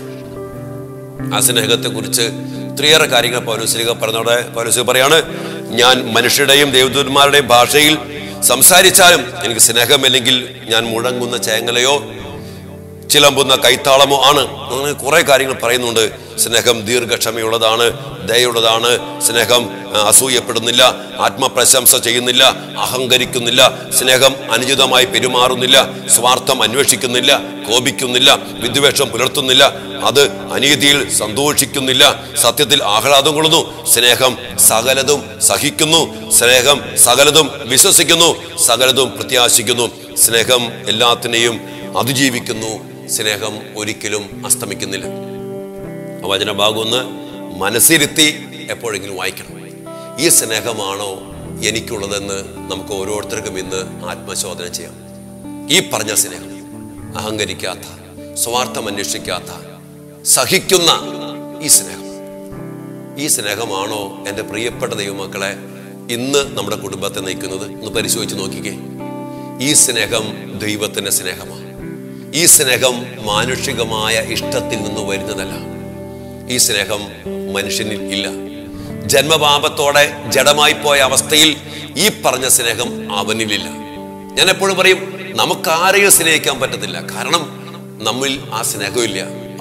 ആ സ്നേഹത്തെ കുറിച്ച് ഒത്തിരിയേറെ കാര്യങ്ങൾ പൗലോസ്ലിക പറഞ്ഞവിടെ പൗലോസ്ലിക പറയാണ് ഞാൻ മനുഷ്യരുടെയും ദേവദൂതന്മാരുടെയും ഭാഷയിൽ സംസാരിച്ചാലും എനിക്ക് സ്നേഹമില്ലെങ്കിൽ ഞാൻ മുഴങ്ങുന്ന ചേങ്ങലയോ ചിലമ്പുന്ന കൈത്താളമോ ആണ് അങ്ങനെ കുറെ കാര്യങ്ങൾ പറയുന്നുണ്ട് സ്നേഹം ദീർഘക്ഷമയുള്ളതാണ് ദയുള്ളതാണ് സ്നേഹം ആ, അസൂയപ്പെടുന്നില്ല ആത്മപ്രശംസ ചെയ്യുന്നില്ല അഹങ്കരിക്കുന്നില്ല സ്നേഹം അനുചിതമായി പെരുമാറുന്നില്ല സ്വാർത്ഥം അന്വേഷിക്കുന്നില്ല കോപിക്കുന്നില്ല വിദ്വേഷം പുലർത്തുന്നില്ല അത് അനീതിയിൽ സന്തോഷിക്കുന്നില്ല സത്യത്തിൽ ആഹ്ലാദം കൊള്ളുന്നു സ്നേഹം സകലതും സഹിക്കുന്നു സ്നേഹം സകലതും വിശ്വസിക്കുന്നു സകലതും പ്രത്യാശിക്കുന്നു സ്നേഹം എല്ലാത്തിനെയും അതിജീവിക്കുന്നു സ്നേഹം ഒരിക്കലും അസ്തമിക്കുന്നില്ല ആ വചനഭാഗം ഒന്ന് മനസ്സിരുത്തി എപ്പോഴെങ്കിലും വായിക്കണം ഈ സ്നേഹമാണോ എനിക്കുള്ളതെന്ന് നമുക്ക് ഓരോരുത്തർക്കും ഇന്ന് ആത്മശോധന ചെയ്യാം ഈ പറഞ്ഞ സ്നേഹം അഹങ്കരിക്കാത്ത സ്വാർത്ഥം അന്വേഷിക്കാത്ത സഹിക്കുന്ന ഈ സ്നേഹം ഈ സ്നേഹമാണോ എൻ്റെ പ്രിയപ്പെട്ട ദൈവമക്കളെ ഇന്ന് നമ്മുടെ കുടുംബത്തെ നയിക്കുന്നത് ഒന്ന് പരിശോധിച്ച് നോക്കിക്കേ ഈ സ്നേഹം ദൈവത്തിന്റെ സ്നേഹമാണ് ഈ സ്നേഹം മാനുഷികമായ ഇഷ്ടത്തിൽ നിന്ന് വരുന്നതല്ല ഈ സ്നേഹം മനുഷ്യനിൽ ഇല്ല ജന്മപാപത്തോടെ ജഡമായി പോയ അവസ്ഥയിൽ ഈ പറഞ്ഞ സ്നേഹം അവനിലില്ല ഞാൻ എപ്പോഴും പറയും നമുക്ക് ആരെയും സ്നേഹിക്കാൻ പറ്റത്തില്ല കാരണം നമ്മിൽ ആ സ്നേഹമില്ല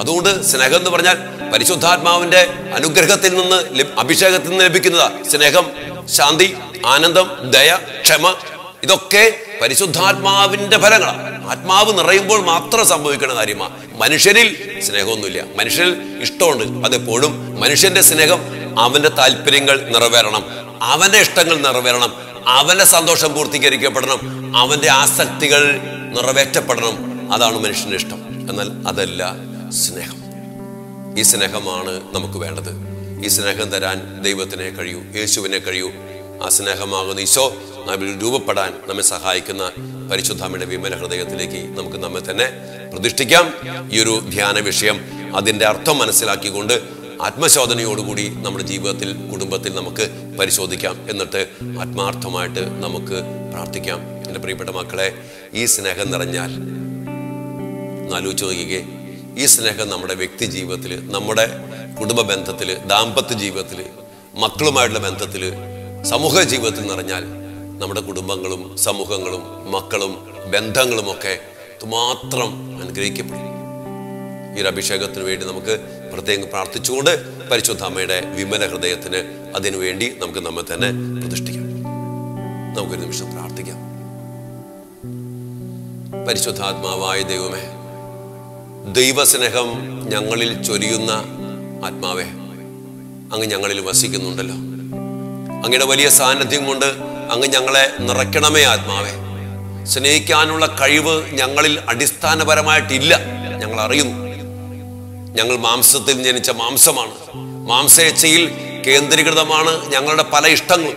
അതുകൊണ്ട് സ്നേഹം എന്ന് പറഞ്ഞാൽ പരിശുദ്ധാത്മാവിന്റെ അനുഗ്രഹത്തിൽ നിന്ന് ലഭ- അഭിഷേകത്തിൽ നിന്ന് ലഭിക്കുന്നതാ സ്നേഹം ശാന്തി ആനന്ദം ദയ ക്ഷമ ഇതൊക്കെ പരിശുദ്ധാത്മാവിന്റെ ഫലങ്ങളാണ് ആത്മാവ് നിറയുമ്പോൾ മാത്രം സംഭവിക്കുന്ന കാര്യമാണ് മനുഷ്യരിൽ സ്നേഹമൊന്നുമില്ല മനുഷ്യരിൽ ഇഷ്ടമുണ്ട് അതെപ്പോഴും മനുഷ്യന്റെ സ്നേഹം അവന്റെ താല്പര്യങ്ങൾ നിറവേറണം അവന്റെ ഇഷ്ടങ്ങൾ നിറവേറണം അവന്റെ സന്തോഷം പൂർത്തീകരിക്കപ്പെടണം അവന്റെ ആസക്തികൾ നിറവേറ്റപ്പെടണം അതാണ് മനുഷ്യന്റെ ഇഷ്ടം എന്നാൽ അതല്ല സ്നേഹം ഈ സ്നേഹമാണ് നമുക്ക് വേണ്ടത് ഈ സ്നേഹം തരാൻ ദൈവത്തിനെ കഴിയൂ യേശുവിനെ കഴിയൂ ആ സ്നേഹമാകുന്ന ഈശോ നമ്മിൽ രൂപപ്പെടാൻ നമ്മെ സഹായിക്കുന്ന പരിശുദ്ധാമിയുടെ വിമല ഹൃദയത്തിലേക്ക് നമുക്ക് നമ്മെ തന്നെ പ്രതിഷ്ഠിക്കാം ഈ ഒരു ധ്യാന വിഷയം അതിൻ്റെ അർത്ഥം മനസ്സിലാക്കിക്കൊണ്ട് ആത്മശോധനയോടുകൂടി നമ്മുടെ ജീവിതത്തിൽ കുടുംബത്തിൽ നമുക്ക് പരിശോധിക്കാം എന്നിട്ട് ആത്മാർത്ഥമായിട്ട് നമുക്ക് പ്രാർത്ഥിക്കാം എൻ്റെ പ്രിയപ്പെട്ട മക്കളെ ഈ സ്നേഹം നിറഞ്ഞാൽ ഒന്ന് ആലോചിച്ച് നോക്കിക്കേ ഈ സ്നേഹം നമ്മുടെ വ്യക്തി ജീവിതത്തിൽ നമ്മുടെ കുടുംബ ബന്ധത്തിൽ ദാമ്പത്യ ജീവിതത്തിൽ മക്കളുമായിട്ടുള്ള ബന്ധത്തിൽ സമൂഹ ജീവിതത്തിൽ നിറഞ്ഞാൽ നമ്മുടെ കുടുംബങ്ങളും സമൂഹങ്ങളും മക്കളും ബന്ധങ്ങളും ഒക്കെ മാത്രം അനുഗ്രഹിക്കപ്പെടും ഈ ഒരു അഭിഷേകത്തിന് വേണ്ടി നമുക്ക് പ്രത്യേകം പ്രാർത്ഥിച്ചുകൊണ്ട് പരിശുദ്ധ അമ്മയുടെ വിമല ഹൃദയത്തിന് അതിനു വേണ്ടി നമുക്ക് നമ്മെ തന്നെ പ്രതിഷ്ഠിക്കാം നമുക്കൊരു നിമിഷം പ്രാർത്ഥിക്കാം പരിശുദ്ധാത്മാവായ ദൈവമേ ദൈവസ്നേഹം ഞങ്ങളിൽ ചൊരിയുന്ന ആത്മാവേ അങ്ങ് ഞങ്ങളിൽ വസിക്കുന്നുണ്ടല്ലോ അങ്ങയുടെ വലിയ സാന്നിധ്യം കൊണ്ട് അങ്ങ് ഞങ്ങളെ നിറയ്ക്കണമേ ആത്മാവേ സ്നേഹിക്കാനുള്ള കഴിവ് ഞങ്ങളിൽ അടിസ്ഥാനപരമായിട്ടില്ല ഞങ്ങൾ അറിയുന്നു ഞങ്ങൾ മാംസത്തിൽ ജനിച്ച മാംസമാണ് മാംസേച്ഛയിൽ കേന്ദ്രീകൃതമാണ് ഞങ്ങളുടെ പല ഇഷ്ടങ്ങളും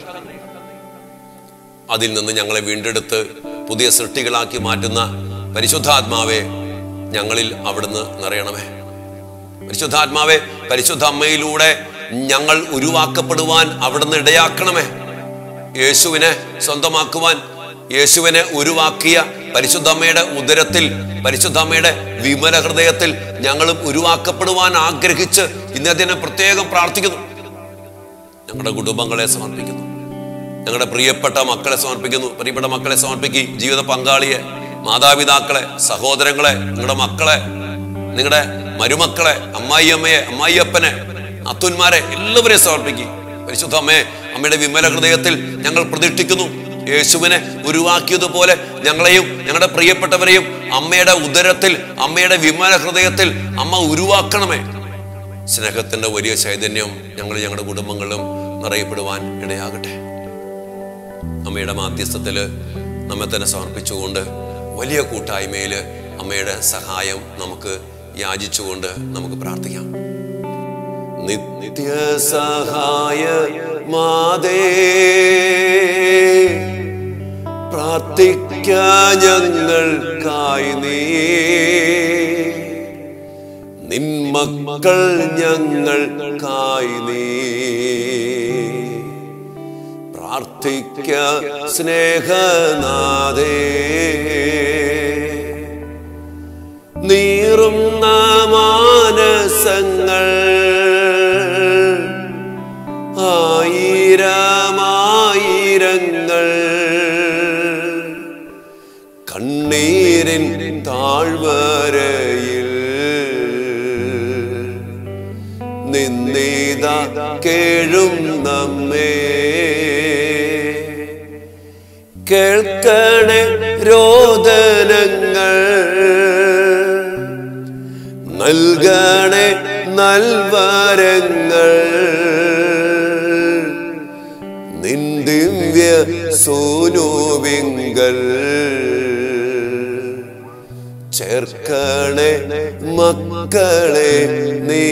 അതിൽ നിന്ന് ഞങ്ങളെ വീണ്ടെടുത്ത് പുതിയ സൃഷ്ടികളാക്കി മാറ്റുന്ന പരിശുദ്ധാത്മാവെ ഞങ്ങളിൽ അവിടുന്ന് നിറയണമേ പരിശുദ്ധാത്മാവെ പരിശുദ്ധ അമ്മയിലൂടെ ഞങ്ങൾ ഉരുവാക്കപ്പെടുവാൻ അവിടുന്ന് ഇടയാക്കണമേ യേശുവിനെ സ്വന്തമാക്കുവാൻ യേശുവിനെ ഉരുവാക്കിയ പരിശുദ്ധ അമ്മയുടെ ഉദരത്തിൽ പരിശുദ്ധ അമ്മയുടെ വിമല ഹൃദയത്തിൽ ഞങ്ങളും ഉരുവാക്കപ്പെടുവാൻ ആഗ്രഹിച്ച് ഇന്നതിനെ പ്രത്യേകം പ്രാർത്ഥിക്കുന്നു ഞങ്ങളുടെ കുടുംബങ്ങളെ സമർപ്പിക്കുന്നു ഞങ്ങളുടെ പ്രിയപ്പെട്ട മക്കളെ സമർപ്പിക്കുന്നു പ്രിയപ്പെട്ട മക്കളെ സമർപ്പിക്കും ജീവിത പങ്കാളിയെ മാതാപിതാക്കളെ സഹോദരങ്ങളെ നിങ്ങളുടെ മക്കളെ നിങ്ങളുടെ മരുമക്കളെ അമ്മായിയമ്മയെ അമ്മായിയപ്പനെ അത്തുന്മാരെ എല്ലാവരെയും സമർപ്പിക്കും പരിശുദ്ധ അമ്മയെ അമ്മയുടെ വിമല ഹൃദയത്തിൽ ഞങ്ങൾ പ്രതിഷ്ഠിക്കുന്നു യേശുവിനെ ഉരുവാക്കിയതുപോലെ ഞങ്ങളെയും ഞങ്ങളുടെ പ്രിയപ്പെട്ടവരെയും അമ്മയുടെ ഉദരത്തിൽ അമ്മയുടെ വിമല ഹൃദയത്തിൽ അമ്മ ഉരുവാക്കണമേ സ്നേഹത്തിന്റെ വലിയ ചൈതന്യം ഞങ്ങൾ ഞങ്ങളുടെ കുടുംബങ്ങളിലും നിറയപ്പെടുവാൻ ഇടയാകട്ടെ അമ്മയുടെ മാധ്യസ്ഥത്തില് നമ്മെ തന്നെ സമർപ്പിച്ചുകൊണ്ട് വലിയ കൂട്ടായ്മയിൽ അമ്മയുടെ സഹായം നമുക്ക് യാചിച്ചുകൊണ്ട് നമുക്ക് പ്രാർത്ഥിക്കാം നിത്യസഹായ മാതേ പ്രാർത്ഥിക്ക ഞങ്ങൾക്കായി നീ നിന്മക്കൾ ഞങ്ങൾക്കായി നീ പ്രാർത്ഥിക്ക സ്നേഹനാഥേ നീറുന്ന മാനസങ്ങൾ ആയിരമായിരങ്ങൾ കണ്ണീരിൻ താഴ്വരയിൽ നിന്നീത കേഴും നമ്മേ കേൾക്കണേ രോദനങ്ങൾ നൽകണേ നൽവരങ്ങൾ നിന്ദിവ്യ സോനുവിങ്കൽ ചേർക്കണേ മക്കളെ നീ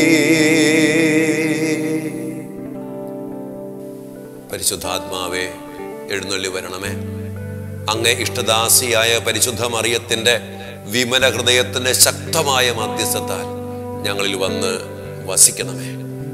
പരിശുദ്ധാത്മാവേ എഴുന്നള്ളി വരണമേ അങ്ങേ ഇഷ്ടദാസിയായ പരിശുദ്ധ മറിയത്തിന്റെ വിമല ഹൃദയത്തിന്റെ ശക്തമായ മധ്യസ്ഥത്താൽ ഞങ്ങളിൽ വന്ന് വസിക്കണമേ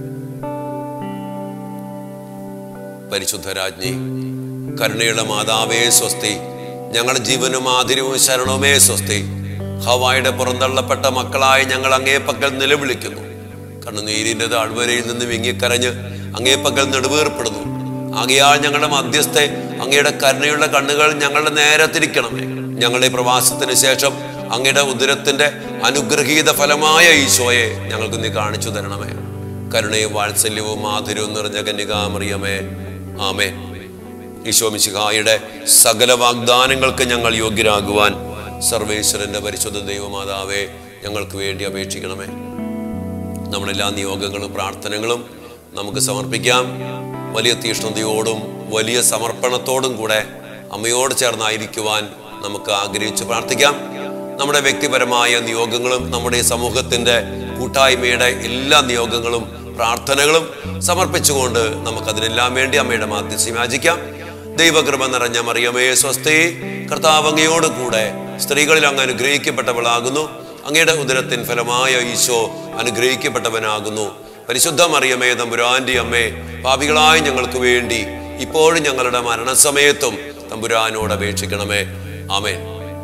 പരിശുദ്ധരാജ്ഞി കരുണയുടെ മാതാവേ സ്വസ്തി ഞങ്ങളുടെ ജീവനും ആതിരവും ശരണവുമേ സ്വസ്തി ഹവായുടെ പുറന്തള്ളപ്പെട്ട മക്കളായ ഞങ്ങൾ അങ്ങേപ്പക്കൽ നിലവിളിക്കുന്നു കണ്ണുനീരിന്റെ താഴ്വരയിൽ നിന്ന് വിങ്ങിക്കരഞ്ഞ് അങ്ങേപ്പക്കൽ നെടുവേർപ്പെടുന്നു ആകയാൽ ഞങ്ങളുടെ മധ്യസ്ഥെ അങ്ങയുടെ കരുണയുള്ള കണ്ണുകൾ ഞങ്ങളുടെ നേരെ തിരിക്കണമേ ഞങ്ങളുടെ പ്രവാസത്തിന് ശേഷം അങ്ങയുടെ ഉദരത്തിന്റെ അനുഗ്രഹീത ഫലമായ ഈശോയെ ഞങ്ങൾക്ക് നീ കാണിച്ചു തരണമേ കരുണയും വാത്സല്യവും മാധുര്യവും നിറഞ്ഞ കന്യകാമറിയമേ ആമേ ഈശോ മിശിഹായുടെ സകല വാഗ്ദാനങ്ങൾക്ക് ഞങ്ങൾ യോഗ്യരാകുവാൻ സർവേശ്വരന്റെ പരിശുദ്ധ ദൈവമാതാവേ ഞങ്ങൾക്ക് വേണ്ടി അപേക്ഷിക്കണമേ നമ്മുടെ എല്ലാ നിയോഗങ്ങളും പ്രാർത്ഥനകളും നമുക്ക് സമർപ്പിക്കാം വലിയ തീഷ്ണതയോടും വലിയ സമർപ്പണത്തോടും കൂടെ അമ്മയോട് ചേർന്നായിരിക്കുവാൻ നമുക്ക് ആഗ്രഹിച്ച് പ്രാർത്ഥിക്കാം നമ്മുടെ വ്യക്തിപരമായ നിയോഗങ്ങളും നമ്മുടെ ഈ സമൂഹത്തിന്റെ കൂട്ടായ്മയുടെ എല്ലാ നിയോഗങ്ങളും പ്രാർത്ഥനകളും സമർപ്പിച്ചുകൊണ്ട് നമുക്കതിനെല്ലാം വേണ്ടി അമ്മയുടെ മാധ്യസ്യം യാചിക്കാം ദൈവകൃപ നിറഞ്ഞ മറിയമേ സ്വസ്തി കർത്താവ് അങ്ങയോട് കൂടെ സ്ത്രീകളിൽ അങ്ങ് അനുഗ്രഹിക്കപ്പെട്ടവളാകുന്നു അങ്ങയുടെ ഉദരത്തിൻ ഫലമായ ഈശോ അനുഗ്രഹിക്കപ്പെട്ടവനാകുന്നു പരിശുദ്ധ മറിയമേ തമ്പുരാന്റെ അമ്മേ പാപികളായ ഞങ്ങൾക്ക് വേണ്ടി ഇപ്പോഴും ഞങ്ങളുടെ മരണസമയത്തും തമ്പുരാനോട് അപേക്ഷിക്കണമേ ആമേൻ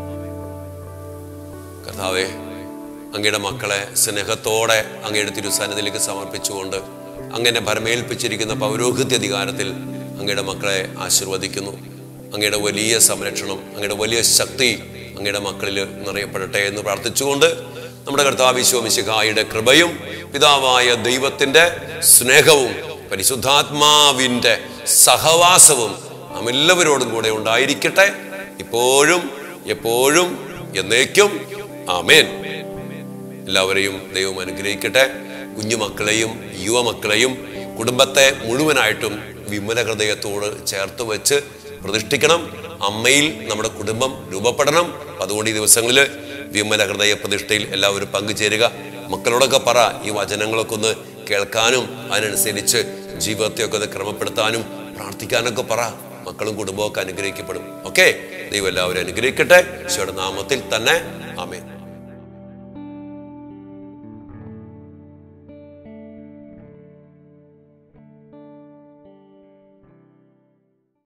കർത്താവേ അങ്ങയുടെ മക്കളെ സ്നേഹത്തോടെ അങ്ങയുടെ തിരുസന്നിധിയിലേക്ക് സമർപ്പിച്ചുകൊണ്ട് അങ്ങനെ ഭരമേൽപ്പിച്ചിരിക്കുന്ന പൗരോഹിത്യ അധികാരത്തിൽ അങ്ങയുടെ മക്കളെ ആശീർവദിക്കുന്നു അങ്ങയുടെ വലിയ സംരക്ഷണം അങ്ങയുടെ വലിയ ശക്തി അങ്ങയുടെ മക്കളിൽ നിറയപ്പെടട്ടെ എന്ന് പ്രാർത്ഥിച്ചുകൊണ്ട് നമ്മുടെ കർത്താവിശ്വമിശിഹായുടെ കൃപയും പിതാവായ ദൈവത്തിന്റെ സ്നേഹവും പരിശുദ്ധാത്മാവിന്റെ സഹവാസവും നാം എല്ലാവരോടും കൂടെ ഉണ്ടായിരിക്കട്ടെ ഇപ്പോഴും എപ്പോഴും എന്നേക്കും ആമേൻ എല്ലാവരെയും ദൈവം അനുഗ്രഹിക്കട്ടെ കുഞ്ഞുമക്കളെയും യുവമക്കളെയും കുടുംബത്തെ മുഴുവനായിട്ടും വിമല ഹൃദയത്തോട് ചേർത്ത് വെച്ച് പ്രതിഷ്ഠിക്കണം അമ്മയിൽ നമ്മുടെ കുടുംബം രൂപപ്പെടണം അതുകൊണ്ട് ഈ ദിവസങ്ങളിൽ വിമല ഹൃദയ പ്രതിഷ്ഠയിൽ എല്ലാവരും പങ്കുചേരുക മക്കളോടൊക്കെ പറ ഈ വചനങ്ങളൊക്കെ ഒന്ന് കേൾക്കാനും അതിനനുസരിച്ച് ജീവിതത്തെയൊക്കെ ഒന്ന് ക്രമപ്പെടുത്താനും പ്രാർത്ഥിക്കാനൊക്കെ പറ മക്കളും കുടുംബവും ഒക്കെ അനുഗ്രഹിക്കപ്പെടും ഓക്കെ ദൈവം എല്ലാവരും അനുഗ്രഹിക്കട്ടെ ഈശോയുടെ നാമത്തിൽ തന്നെ ആമേൻ